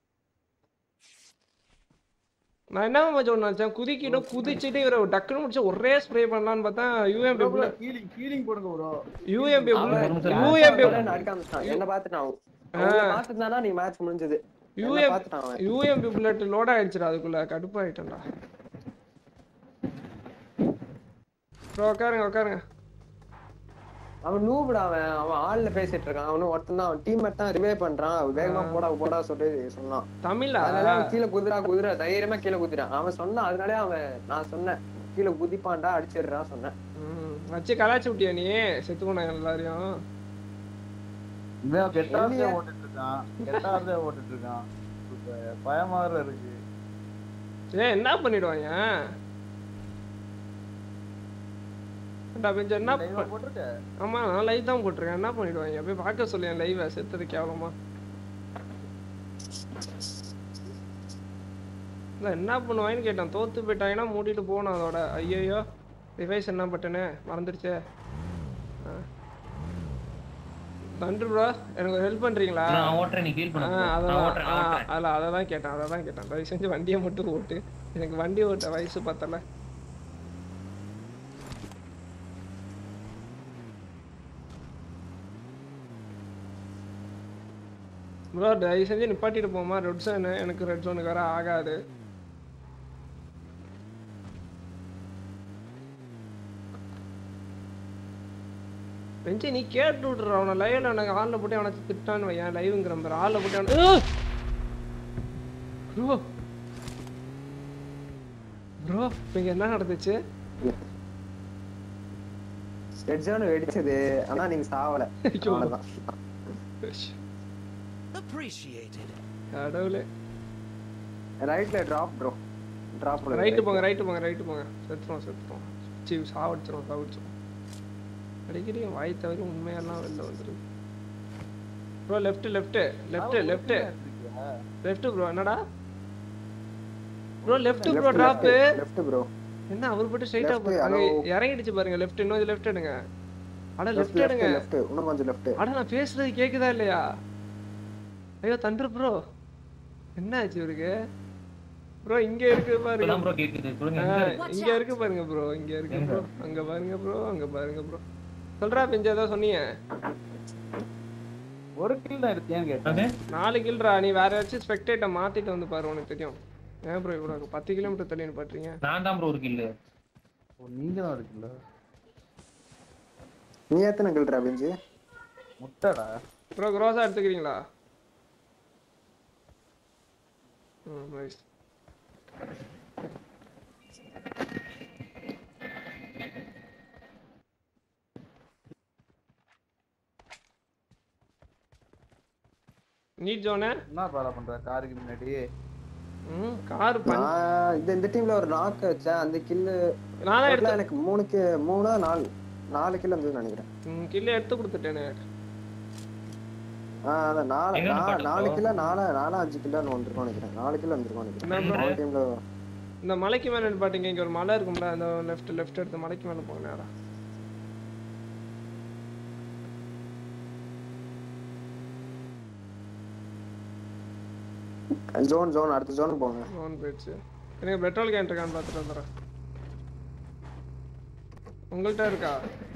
நான் என்ன ஜோன் நினைச்சேன் குதிக்கிட்டு குதிச்சுட்டு இவரை டக்குன்னு முடிச்சு ஒரே ஸ்ப்ரே பண்ணலான்னு பார்த்தா யூஎம்பி ஹீலிங் ஹீலிங் போடுங்க ப்ரோ யூஎம்பி அவன் யூஎம்பி அவன் அடிக்க ஆரம்பிச்சிட்டான். என்ன பார்த்துட்டான் அவன். அவனை பார்த்துட்டானா நீ மேட்ச் முடிஞ்சது என்ன யூஎம் பார்த்துட்டான் அவன். யூஎம்பி புல்லட் லோட் ஆயிடுச்சுடா அதுக்குள்ள கடுப்பாயிட்டேன்டா ப்ரோ உட்காருங்க உட்காருங்க அவன் நூபுடா அவன் அவன் ஆள்ல பேசிட்டு இருக்கான் அவனும் ஒருத்தன் தான் அவன் டீம் தான் ரிவே பண்றான் வேகமா போடா போடா சொல்லி சொன்னான் தமிழா அதனால அவன் கீழே குதிரா குதிரா தைரியமா கீழே குதிரான் அவன் சொன்னான் அதனாலே அவன் நான் சொன்னேன் கீழே குதிப்பான்டா அடிச்சிடுறா சொன்னேன் ம், வச்சு கலாச்சி விட்டியா நீ செத்து போனாங்க எல்லாரையும் இவன் கெட்டாவது இல்லையே. ஓட்டிட்டு இருக்கான் கெட்டாவது ஓட்டிட்டு இருக்கான் இப்ப பயமா வேற இருக்கு ஏன் என்ன பண்ணிடுவாங்க ஏன்டா கொஞ்சம் என்ன லைவா ப- போட்டிருக்க ஆமா நான் லைவ் தான் போட்டிருக்கேன் என்ன பண்ணிடுவாங்க போய் பார்க்க சொல்லி என் லைவை செத்தது கேவலமா இல்ல என்ன பண்ணுவாங்கன்னு கேட்டேன் தோத்து போயிட்டாங்கன்னா மூடிட்டு போகணும் அதோட ஐயையோ ரிவைஸ் என்ன பட்டனு மறந்துடுச்சே ஆ. நன்றி ப்ரோ எனக்கு ஒரு ஹெல்ப் பண்றீங்களா நான் ஓட்டுறேன் நீ ஃபீல் ஆ, பண்ண bro. நான் அதான் ஓட்டுறேன் ஆ, நான் ஓட்டுறேன் அதில் அதை தான் கேட்டேன் அதை தான் கேட்டேன் தயவு செஞ்சு வண்டியை மட்டும் ஓட்டு எனக்கு வண்டி ஓட்ட வயசு பத்தல ப்ரோ தயவு செஞ்சு நிப்பாட்டிட்டு போமா ரெட் ஜோனு எனக்கு ரெட் ஜோனுக்கு வேற ஆகாது பெஞ்சு நீ கேட்டு விட்ற அவனை லைவ்ல எனக்கு ஆளில் போட்டு அவனை திட்டான்னு வையன் லைவுங்கிற மாதிரி ஆளில் போட்டு அவனை ப்ரோ ப்ரோ இப்போ இங்கே என்ன நடந்துச்சு ரெட்ஜானு வெடிச்சது ஆனா நீங்க சாவல ஐயோ. அவ்வளவுதான் Appreciated. கடவுளே ரைட்ல டிராப் ப்ரோ டிராப் ரைட்டு போங்க ரைட்டு போங்க ரைட்டு போங்க செத்துறோம் செத்துறோம் சி சாவடிச்சிரும் சாவடிச்சிரும் அடிக்கடி என் வாய் தவிர உண்மையெல்லாம் வெளில வந்துருது bro left left left left left bro என்னடா bro left bro drop left bro என்ன அவர் போட்டு ஸ்ட்ரைட்டா Left, போய் அங்க hello. இறங்கிடுச்சு பாருங்க லெஃப்ட் இன்னும் லெஃப்ட் எடுங்க அட லெஃப்ட் லெஃப்ட் எடுங்க லெஃப்ட் இன்னும் கொஞ்சம் லெஃப்ட் அட நான் பேசுறது கேக்குதா இல்லையா ஐயோ தண்டர் ப்ரோ என்ன ஆச்சு இவருக்கு ப்ரோ இங்க இருக்கு பாருங்க இப்பதான் ப்ரோ கேக்குது சொல்லுங்க ஆ, எங்க இருக்கு? Watch இங்க out. இருக்கு பாருங்க ப்ரோ இங்க இருக்கு எங்க? ப்ரோ அங்க பாருங்க ப்ரோ அங்க பாருங்க ப்ரோ சொல்றா பிஞ்ச ஏதோ சொன்னீங்க ஒரு கில் தான் எடுத்தியான்னு கேட்டேன் அது நாலு கில்ரா நீ வேற ஏதாச்சும் ஸ்பெக்டேட்டை மாத்திட்டு வந்து பாரு உனக்கு தெரியும் ஏன் ப்ரோ இவ்வளோ பத்து கிலோமீட்டர் தள்ளி பாட்டுறீங்க நான் தான் ப்ரோ ஒரு கில்லு ஓ, நீங்க தான் இருக்குல்ல நீ எத்தனை கில்றா பெஞ்சு முட்டடா ப்ரோ க்ரோஸா எடுத்துக்கிறீங்களா ம் நைஸ் நீட் ஜோனு என்ன பாடா பண்ற காருக்கு முன்னாடி ம் கார் பண் நான் இந்த இந்த டீம்ல ஒரு நாக்கு வச்சேன் அந்த கில்லு நான் தான் எடுத்து எனக்கு மூணு கி மூணா நாலு நாலு கில் இருந்ததுன்னு நினைக்கிறேன் ம் கில்ல எடுத்து கொடுத்துட்டேனே ஆ அதான் நாலு எங்க நா- நிப்பாட்டு நாலு bro? கிலோ நாலா நாலா அஞ்சு கிலோ வந்திருக்கோம் நினைக்கிறேன் நாலு கிலோ வந்திருக்கோம் நினைக்கிறேன் என்ன bro? ஒரு டீம்ல இந்த மலைக்கு மேல நிப்பாட்டிங்க இங்க ஒரு மலை இருக்கும்ல அந்த லெஃப்ட் லெஃப்ட் எடுத்து மலைக்கு மேல போங்க நேரா ஜோன் ஜோன் அடுத்த ஜோன் போங்க லோன் போயிடுச்சு எனக்கு பெட்ரோல் கேன் இருக்கான்னு பார்த்துட்டு வந்துடுறேன் உங்கள்கிட்ட இருக்கா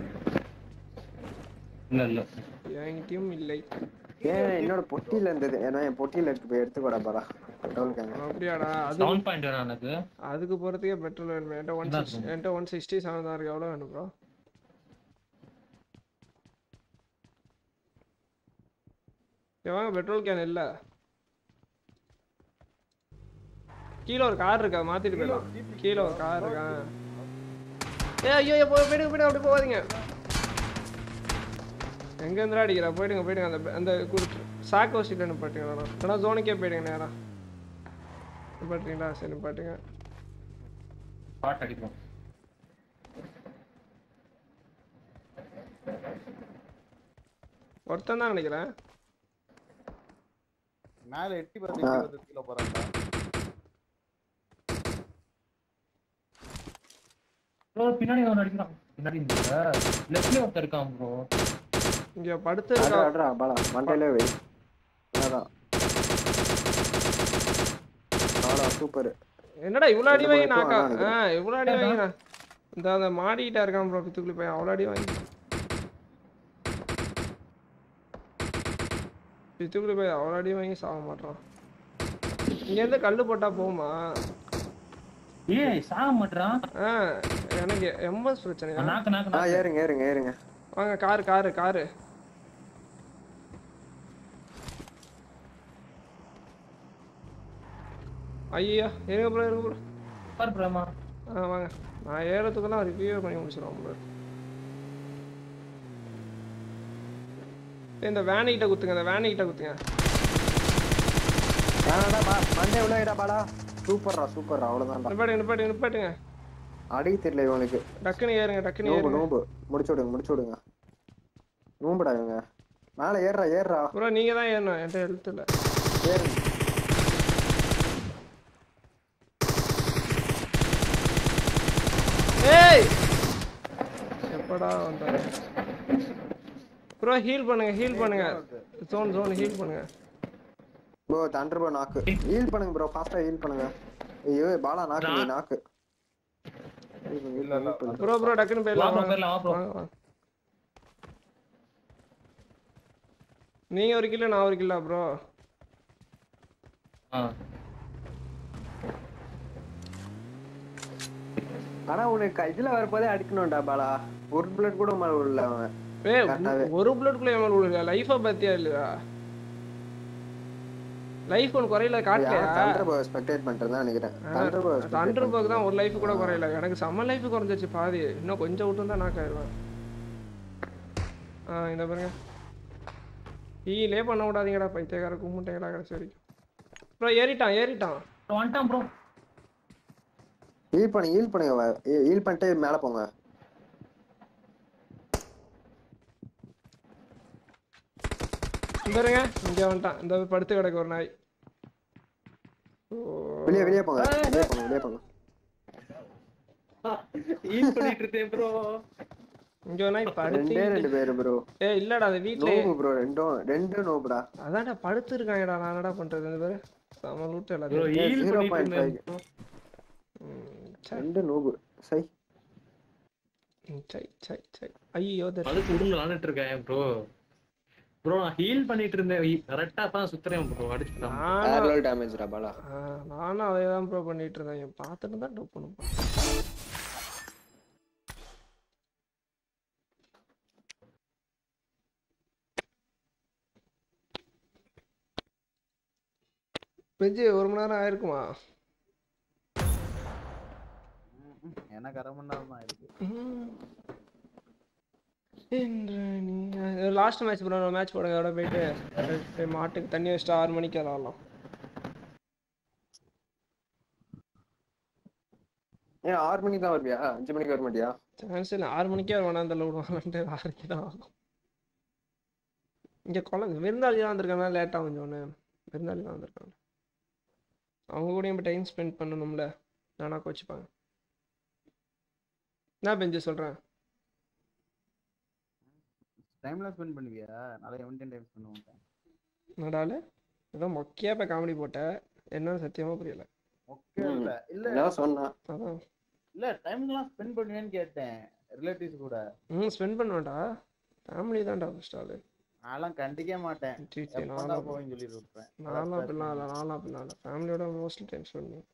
இல்ல இல்ல என்கிட்டயும் இல்லை ஏன் என்னோட பொட்டியில இருந்தது ஏன்னா என் பொட்டியில இருக்கு போய் எடுத்துக்கூட பாரா பெட்ரோல் கேங்க அப்படியாடா அது செவன் பாயிண்ட் வேணும் எனக்கு அதுக்கு போகிறதுக்கே பெட்ரோல் வேணும் என்கிட்ட ஒன் இந்தா சிக்ஸ்டி என்கிட்ட ஒன் சிக்ஸ்டி செவன் தான் இருக்கு எவ்வளோ வேணும் ப்ரோ வாங்க பெட்ரோல் கேன் இல்லை கீழே ஒரு கார் இருக்கா மாத்திட்டு போயிடலாம் கீழே ஒரு கார் இருக்கா ஏ ஐயோ ஐயோ, போய் போயிடுங்க போயிடுங்க அப்படி போகாதீங்க எங்க இருந்தா அடிக்கிறா போயிடுங்க போயிடுங்க அந்த அந்த சாக்கு வச்சுட்டு நிப்பாட்டுங்களா இல்லைனா ஜோனுக்கே போயிடுங்க நேரா நிப்பாட்டுறீங்களா சரி நிப்பாட்டுங்க பாட்டு அடிப்போம் ஒருத்தன் தான் நினைக்கிறேன் மேல எட்டி பார்த்து எட்டி பார்த்து கீழே போறாங்க ப்ரோ பின்னாடி அவன் அடிக்கிறான் பின்னாடி இந்த லெஃப்ட்ல ஒருத்தர் இருக்கான் ப்ரோ இங்க படுத்து அட்ரா இருக்கா அட்ரா பாலா மண்டையிலே வை அதான் பாலா சூப்பர் என்னடா இவ்வளோ அடி ரெண்டு வாங்கி மணிக்கு நாக்கா வாங்க ஆ இவ்வளோ அடி வாங்கி நான் இந்த அந்த மாடிக்கிட்ட இருக்கான் ப்ரோ பித்துக்குள்ளி பையன் அவ்வளோ அடி வாங்கி பித்துக்குள்ளி பையன் அவ்வளோ அடி வாங்கி சாக மாட்டான் இங்கேருந்து கல் போட்டா போகுமா ஏய் சாக மாட்டான் ஆ எனக்கு எம்எஸ் பிரச்சனையா நாக்கு நாக்கு ஆ நாக்கு ஏறுங்க ஏறுங்க ஏறுங்க வாங்க காரு காரு காரு ஐயா இருங்க ப்ரோ இருங்க ப்ரோ பாரு பிரேமா ஆ வாங்க நான் ஏறதுக்குலாம் ரிவ்யூ பண்ணி முடிச்சிடுவோம் ப்ரோ இந்த வேனிக்கிட்ட குத்துங்க இந்த வேனிக்கிட்ட குத்துங்க வேணாடா பா மண்டே விளையாடா பாலா சூப்பர்ரா சூப்பர்ரா அவ்வளவுதான்டா நிப்பாட்டுங்க நிப்பாட்டுங்க நிப்பாட்டுங்க அடிக்க தெரியல இவனுக்கு டக்குன்னு ஏறுங்க டக்குன்னு நோம்பு ஏறுங்க நோம்பு முடிச்சு விடுங்க முடிச்சு விடுங்க நோம்புடா இவங்க மேல ஏறுறா ஏறுறா ப்ரோ நீங்க தான் ஏறணும் என்கிட்ட எழுத்து இல்லை ஏறுங்க ஏய் எப்படா வந்தாங்க ப்ரோ ஹீல் பண்ணுங்க ஹீல் பண்ணுங்க ஜோன் ஜோன் ஹீல் பண்ணுங்க ப்ரோ தண்டர் ப்ரோ நாக்கு ஹீல் பண்ணுங்க ப்ரோ ஃபாஸ்டா ஹீல் பண்ணுங்க ஐயோ பாலா நாக்கு நீ நாக்கு இல்ல இல்ல ப்ரோ ப்ரோ டக்குன்னு போயிடலாம் வா bro, வாங்க. போயிடலாம், வா bro. வாங்க, வாங்க. நீங்க ஒரு கிலோ நான் ஒரு கிலோ ப்ரோ ஆ ஆனா உனக்கு இதுல வரும்போதே அடிக்கணும்டா பாலா ஒரு புல்லட் கூட மேல விடல அவன் ஏய் கரெக்டாவே. ஒரு புல்லட்குள்ள எவ்வளோ விழுங்க லைஃபை பத்தியா இல்லையா லைஃப் ஒன்று குறையில காட்டலையா தண்டர் ப்ரோ ஸ்பெக்டேட் பண்றதா நினைக்கிறேன் தண்டர் ப்ரோ தண்டர் பர்க் தான் ஒரு லைஃப் கூட குறையல எனக்கு செம்ம லைஃப் குறைஞ்சிச்சு பாதி இன்னும் கொஞ்சம் விட்டு தான் நாக் ஆயிடுவேன் ஆ இந்த பாருங்க ஈலே பண்ண விடாதீங்கடா பைத்தியக்கார கும்பிட்டேங்கடா கடைசி வரைக்கும் ப்ரோ ஏறிட்டான் ஏறிட்டான் வந்துட்டான் ப்ரோ ஹீல் பண்ணுங்க ஹீல் பண்ணுங்க ஹீல் பண்ணிட்டு மேல போங்க இந்த பாருங்க இங்க வந்துட்டான் இந்த படுத்து கிடக்கு ஒரு நாய் ஓ, வெளியே வெளியே போங்க வெளியே போங்க வெளியே போங்க ஈல் பண்ணிட்டு இருக்கேன் ப்ரோ இங்க ஒரு நாய் படுத்து ரெண்டே ரெண்டு பேரு ப்ரோ ஏ இல்லடா அந்த வீட்ல நோபு ப்ரோ ரெண்டும் ரெண்டு நோபுடா அதான்டா படுத்து இருக்காங்கடா நான் என்னடா பண்றது இந்த பேரு செம லூட்டு ப்ரோ எல்லாத்தையும் ஈல் ஜீரோ பண்ணிட்டு பாயிண்ட் இருந்தேன் ஃபைவ் ம், சை ரெண்டு நோபு சை ம், சை சை சை ஐயோ தட் அதுக்கு உடம்பு விளாண்டுட்டு இருக்கேன் ப்ரோ ப்ரோ நான் ஹீல் பண்ணிட்டு இருந்தேன் கரெக்டா தான் சுத்துறேன் ப்ரோ அடிச்சுட்டான் நானும் பேரலல் டேமேஜ்டா பாலா ஆ, நானும் அதே தான் ப்ரோ பண்ணிட்டு இருந்தேன் என் பார்த்துட்டு தான் டப் பண்ணுப்பா பெஞ்சு ஒரு மணி நேரம் ஆயிருக்குமா எனக்கு அரை மணி நேரம் தான் இருக்கு லாஸ்ட் மேட்ச் ப்ரோ மேட்ச் போடுங்க அதோட போயிட்டு போய் மாட்டுக்கு தண்ணி வச்சுட்டு ஆறு மணிக்கு விளாட்லாம் ஏன் ஆறு மணிக்கு தான் வருவியா அஞ்சு மணிக்கு வர மாட்டியா சான்ஸ் இல்லை ஆறு மணிக்கே வேணாம் அந்த விடுவாங்கன்ட்டு ஆறுக்கு தான் ஆகும் இங்கே குழந்தை விருந்தாளி தான் வந்திருக்காங்க லேட்டாக கொஞ்சம் ஒன்று விருந்தாளி தான் வந்திருக்காங்க அவங்க கூடயும் இப்போ டைம் ஸ்பெண்ட் பண்ணணும்ல நானா கோச்சிப்பாங்க என்ன பெஞ்சு சொல்கிறேன் டைம்ல ஸ்பெண்ட் பண்ணுவியா நாளைக்கு எவன் டைம் ஸ்பெண்ட் பண்ணுவேன் நடால ஏதோ மொக்கையாக இப்போ காமெடி போட்டேன் என்னன்னு சத்தியமாக புரியல ஓகே இல்ல இல்ல என்ன சொன்னா அதான் இல்ல டைம்லாம் ஸ்பெண்ட் பண்ணுவேன்னு கேட்டேன் ரிலேட்டிவ்ஸ் கூட ம் ஸ்பெண்ட் பண்ணுவேன்டா ஃபேமிலி தான்டா ஃபர்ஸ்ட் ஆளு நான்லாம் கண்டிக்க மாட்டேன் சரி, சரி, எப்படா நான்லாம் போவேன்னு சொல்லிட்டு இருப்பேன் நான்லாம் அப்படிலாம் இல்லை நான்லாம் அப்படிலாம் இல்லை ஃபேமிலியோட மோஸ்ட்லி டைம் ஸ்பெண்ட் பண்ணி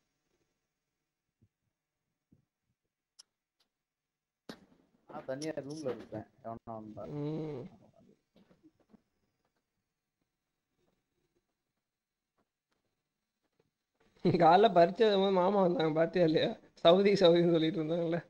நான் தனியா ரூம்ல இருப்பேன் எவனா வந்தா ம் காலைல பறிச்ச போது மாமா வந்தாங்க பாத்தியா இல்லையா சவுதி சவுதின்னு சொல்லிட்டு இருந்தாங்கல்ல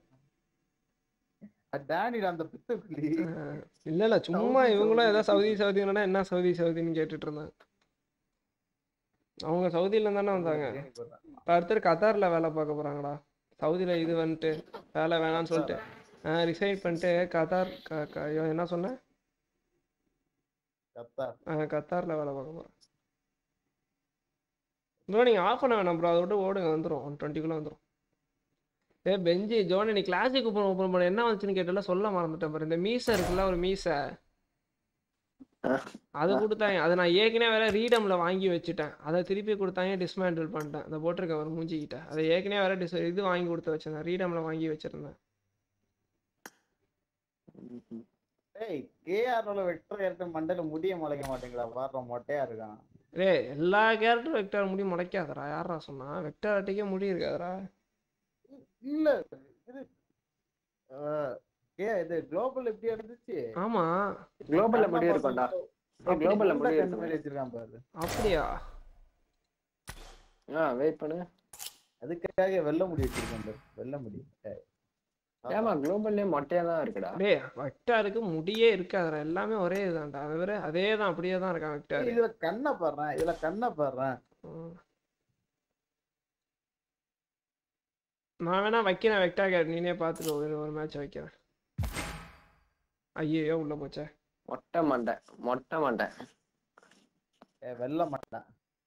டேனிடா அந்த பித்துக்குள்ளி ஆஹ் இல்ல இல்ல சும்மா சவுதி, இவங்களும் சவுதி, ஏதாவது சவுதி சவுதினா என்ன சவுதி சவுதின்னு கேட்டுட்டு இருந்தாங்க அவங்க சவுதியில தானே வந்தாங்க இப்ப அடுத்தது கத்தார்ல வேலை பார்க்க போறாங்கடா சவுதியில இது வந்துட்டு வேலை வேணாம்னு சொல்லிட்டு ரிசைன் பண்ணிட்டு கத்தார் க- க- ஐயோ, என்ன சொன்னேன் கத்தார் ஆஹ் கத்தார்ல வேலை பார்க்க போறேன் ப்ரோ நீங்க ஆஃப் பண்ண வேணாம் ப்ரோ அதை விட்டு ஓடுங்க வந்துடும் ஒன் டுவெண்ட்டிக்குள்ள வந்துடும் ஏ பெஞ்சி ஜோனி நீ கிளாசிக் ஓப்பன் ஓப்பன் பண்ண என்ன வந்துச்சுன்னு கேட்டல சொல்ல மறந்துட்டேன் பாரு இந்த மீசை இருக்குல்ல ஒரு மீசை அது கொடுத்தாங்க அதை நான் ஏற்கனவே வேற ரீடம்ல வாங்கி வச்சுட்டேன் அதை திருப்பி கொடுத்தாங்க டிஸ்மேண்டில் பண்ணிட்டேன் அதை போட்டிருக்கேன் ஒரு மூஞ்சிக்கிட்ட அதை ஏற்கனவே வேற டிஸ் இது வாங்கி கொடுத்து வச்சிருந்தேன் ரீடம்ல வாங்கி வச்சிருந்தேன் ஏய் கேஆர்ல வெக்டர் எடுத்து மண்டையில முடிய முளைக்க மாட்டேங்கிறா பாடுற மொட்டையா இருக்கான் டேய் எல்லா கேரக்டரும் வெக்டார் முடி முளைக்காதடா யாரா சொன்னா வெக்டார் அட்டிக்கே முடி இருக்காதடா இல்ல இது அஹ், ஏ இது குளோபல் எப்படி இருந்துச்சு ஆமா குளோபல்ல முடி இருக்கும்டா குளோபல்ல முடி கண்ணு இருக்கும் மாதிரி வச்சிருக்கான் பாரு அப்படியா ஆ வெயிட் பண்ணு அதுக்காக வெள்ளை முடி வச்சிருக்கான் பாரு வெள்ளை முடி ஏய், ஏமா குளோபல்லே மொட்டையா தான் இருக்குடா டேய் வெக்டாருக்கு முடியே இருக்காதுடா எல்லாமே ஒரே இதுதான்டா அது வேற அதே தான் அப்படியே தான் இருக்கான் வெக்டார் இதுல கண்ணை பாடுறேன் இதுல கண்ணை பாடுறேன் நான் வேணா வைக்கிறேன் வெக்டா கேட் நீனே பார்த்துட்டு ஒரு ஒரு மேட்ச் வைக்கிறேன் ஐயோ உள்ள போச்சே மொட்டை மண்டை மொட்டை மண்டை ஏய், வெள்ளை மாட்டான்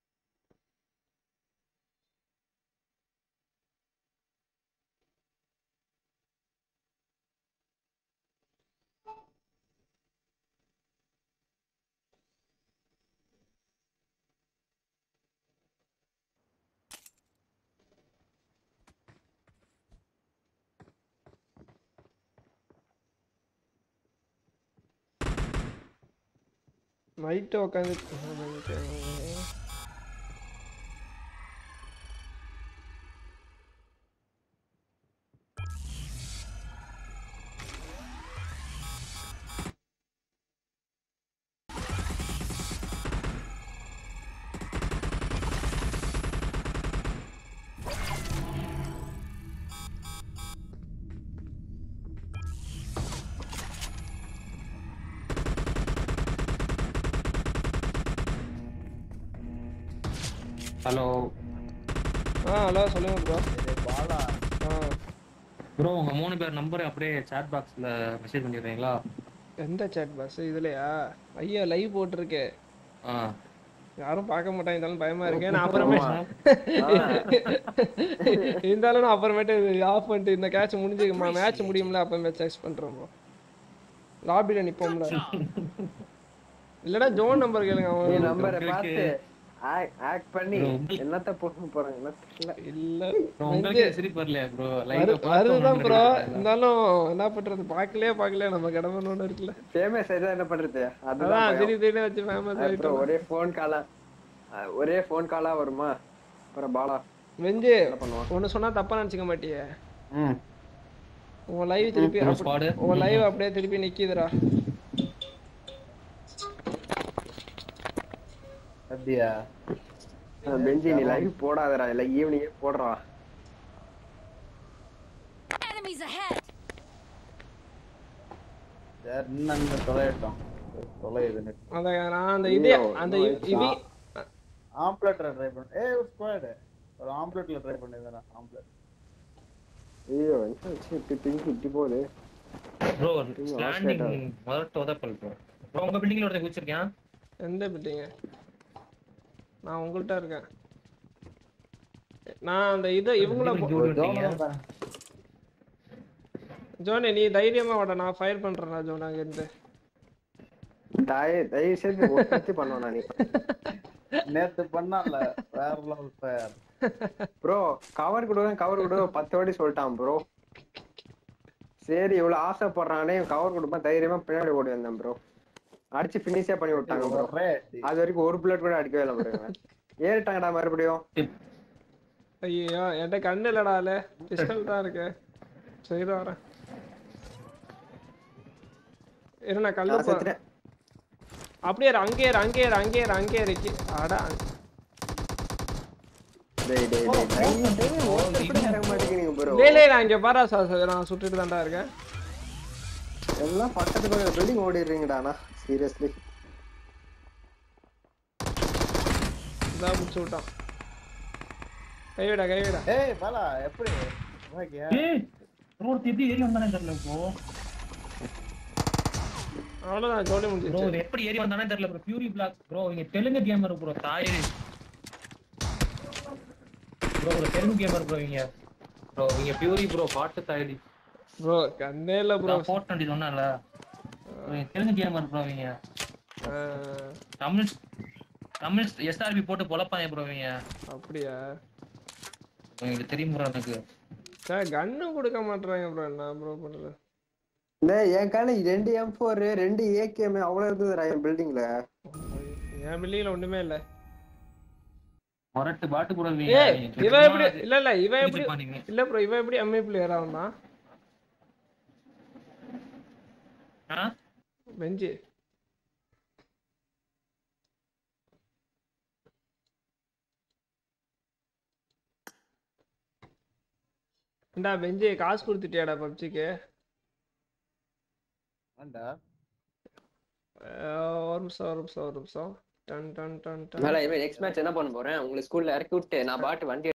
நைட்டு உட்காந்து ஹலோ ஆ ஹலோ சொல்லுங்க ப்ரோ ஏய், பாலா ஆ ப்ரோ உங்க மூணு பேர் நம்பரை அப்படியே சாட் பாக்ஸ்ல மெசேஜ் பண்ணிடுறீங்களா எந்த சேட் பாஸ் இதுலையா ஐயா லைவ் போட்டிருக்கு ஆ யாரும் பார்க்க மாட்டாங்க இருந்தாலும் பயமா இருக்கு நான் அப்புறமே ஆமா. இருந்தாலும் நான் அப்புறமேட்டு ஆஃப் பண்ணிட்டு இந்த கேட்ச் முடிஞ்சு மேட்ச் முடியும்ல அப்ப மேட்ச் எக்ஸ் பண்றோம் bro. லாபில நிப்போம்ல இல்லடா ஜோன் நம்பர் கேளுங்க நீ அவன் நம்பரை உங்களுக்கு- பார்த்து ஆக்ட் பண்ணி ரொம்ப- என்னத்த போட்டு போறாங்க தெரியல இல்ல bro, உங்களுக்கு சிரிப்பு வரலையா ப்ரோ வரு- வருதுதான் ப்ரோ இருந்தாலும் என்ன பண்றது பாக்கலையே பாக்கலையே நம்ம கடமைன்னு ஒண்ணு இருக்குல்ல ஃபேமஸ் ஆயிட்டா என்ன பண்றது அதான் அதுதான் திடீர் திடீர்னு வச்சு ஃபேமஸ் அப்புறம் ஆயிட்டோம் ஒரே ஃபோன் காலா ஒரே ஃபோன் காலா வருமா அப்புறம் பாலா வெஞ்சு என்ன பண்ணுவான் ஒண்ணு சொன்னா தப்பா நினைச்சுக்க மாட்டியே ம் உன் லைவ் திருப்பி உன் அப்படி- squad? உன் லைவ் அப்படியே திருப்பி நிக்குதுடா அப்படியா பெஞ்சி நீ லைவ் போடாதடா இல்ல ஈவினிங்கே போடுறா Enemies ahead! சரி இன்னும் தொலையிட்டோம் தொலையுது net. அந்த நான் அந்த இது ஐயோ, அந்த இன்னும் இ- இவி ஆம்ப்ளேட்ல ட்ரை பண்ண ஏய் ஒரு ஸ்குவாட் ஒரு ஆம்ப்ளேட்ல ட்ரை பண்ணிருந்தேன் ஆம்ப்ளேட் ஐயோ என்ன வச்சு இப்படி பிங்க் இப்படி போகுது ப்ரோ ஆ, ஸ்டாண்டிங் straight ஆ. முதல்ல உதப்பல் ப்ரோ ப்ரோ உங்க பில்டிங்ல ஒருத்தன் குதிச்சிருக்கேன் எந்த பில்டிங்க நான் உங்கள்கிட்ட இருக்கேன் நான் அந்த இதை இவங்கள போ- ஜோனி நீ தைரியமா வாடா நான் ஃபயர் பண்றேன்டா ஜோன் அங்க இருந்து தயவு தயவு செய்து ஒருத்தி பண்ணுவேன் நீ நேத்து பண்ணான்ல வேற லெவல் ஃபயர் ப்ரோ கவர் கொடுங்க கவர் கொடுங்க பத்து வாட்டி சொல்லிட்டான் ப்ரோ சரி இவ்வளவு ஆசைப்படுறானே கவர் கொடுப்பா தைரியமா பின்னாடி ஓடி வந்தேன் ப்ரோ அடிச்சு ஃபினிஷே பண்ணி விட்டாங்க ப்ரோ ஒரே அடி. அது வரைக்கும் ஒரு புல்லட் கூட அடிக்கவே இல்லை ப்ரோ ஏறிட்டாங்கடா மறுபடியும் ஐயோ என்கிட்ட கண்ணு இல்லடா இல்ல பிஸ்டல் தான் இருக்கு சரி வரேன் இரு நான் கல்லு நான் போ- செத்துட்டேன் அப்படியே இரு, அங்கே இரு அங்கே இரு அங்கே இரு அங்கே இருக்கு அடா டேய் டேய் டேய் தயவு செய்து ஒருத்தர் கூட இறங்க மாட்டேங்கிறீங்க ப்ரோ லே லே நான் இங்க பாரா சார் நான் சுட்டுட்டு தான்டா இருக்கேன் எல்லாம் பக்கத்துக்கு பில்டிங் ஓடிடுறீங்கடா அண்ணா சீரியஸ்லி இதான் முடிச்சு விட்டான் கைவிடா கைவிடா ஏய் பாலா எப்படி ஓகேயா ஏய் ப்ரோ எப்படி ஏறி வந்தானே தெரியல ப்ரோ அவ்வளவுதான் ஜோலி ப்ரோ முடிஞ்சிச்சு இது எப்படி ஏறி வந்தானே தெரியல ப்ரோ பியூரி பிளாக் ப்ரோ இங்க தெலுங்கு கேமர் ப்ரோ தாயே bro bro Telugu gamer bro இங்க ப்ரோ இங்க பியூரி ப்ரோ பாட்டு தாயடி ப்ரோ கண்ணே இல்ல ப்ரோ ப்ரோ ஃபோர் டுவெண்ட்டி சொன்னல தெலுங்கு கேமர் ப்ரோ இங்க தமிழ் தமிழ் எஸ்ஆர்பி போட்டு பொழப்பாங்க ப்ரோ இவங்க அப்படியா உங்களுக்கு தெரியும் ப்ரோ எனக்கு சார் கன்னு கொடுக்க மாட்டாங்க ப்ரோ என்ன ப்ரோ பண்றது டேய் என் கையில ரெண்டு எம் ஃபோர் ரெண்டு ஏகேஎம் அவ்வளவு இருந்ததுடா என் பில்டிங்ல என் பில்லிங்ல ஒண்ணுமே இல்ல மொரட்டு பாட்டு ப்ரோ ஏய் இவன் எப்படி இல்ல இல்ல இவன் எப்படி பண்ணீங்க இல்ல ப்ரோ இவன் எப்படி எம்ஏ பிளேயர் ஆகுனா ஆ பெஞ்சு இந்தா பெஞ்சு காசு கொடுத்துட்டியாடா பப்ஜிக்கு ஆண்டா ஒரு நிமிஷம் ஒரு நிமிஷம் ஒரு நிமிஷம் டன் டன் டன் டன் மேல இனிமே நெக்ஸ்ட் மேட்ச் என்ன பண்ண போறேன் உங்களுக்கு ஸ்கூல்ல இறக்கி விட்டு நான் பாட்டு வண்டி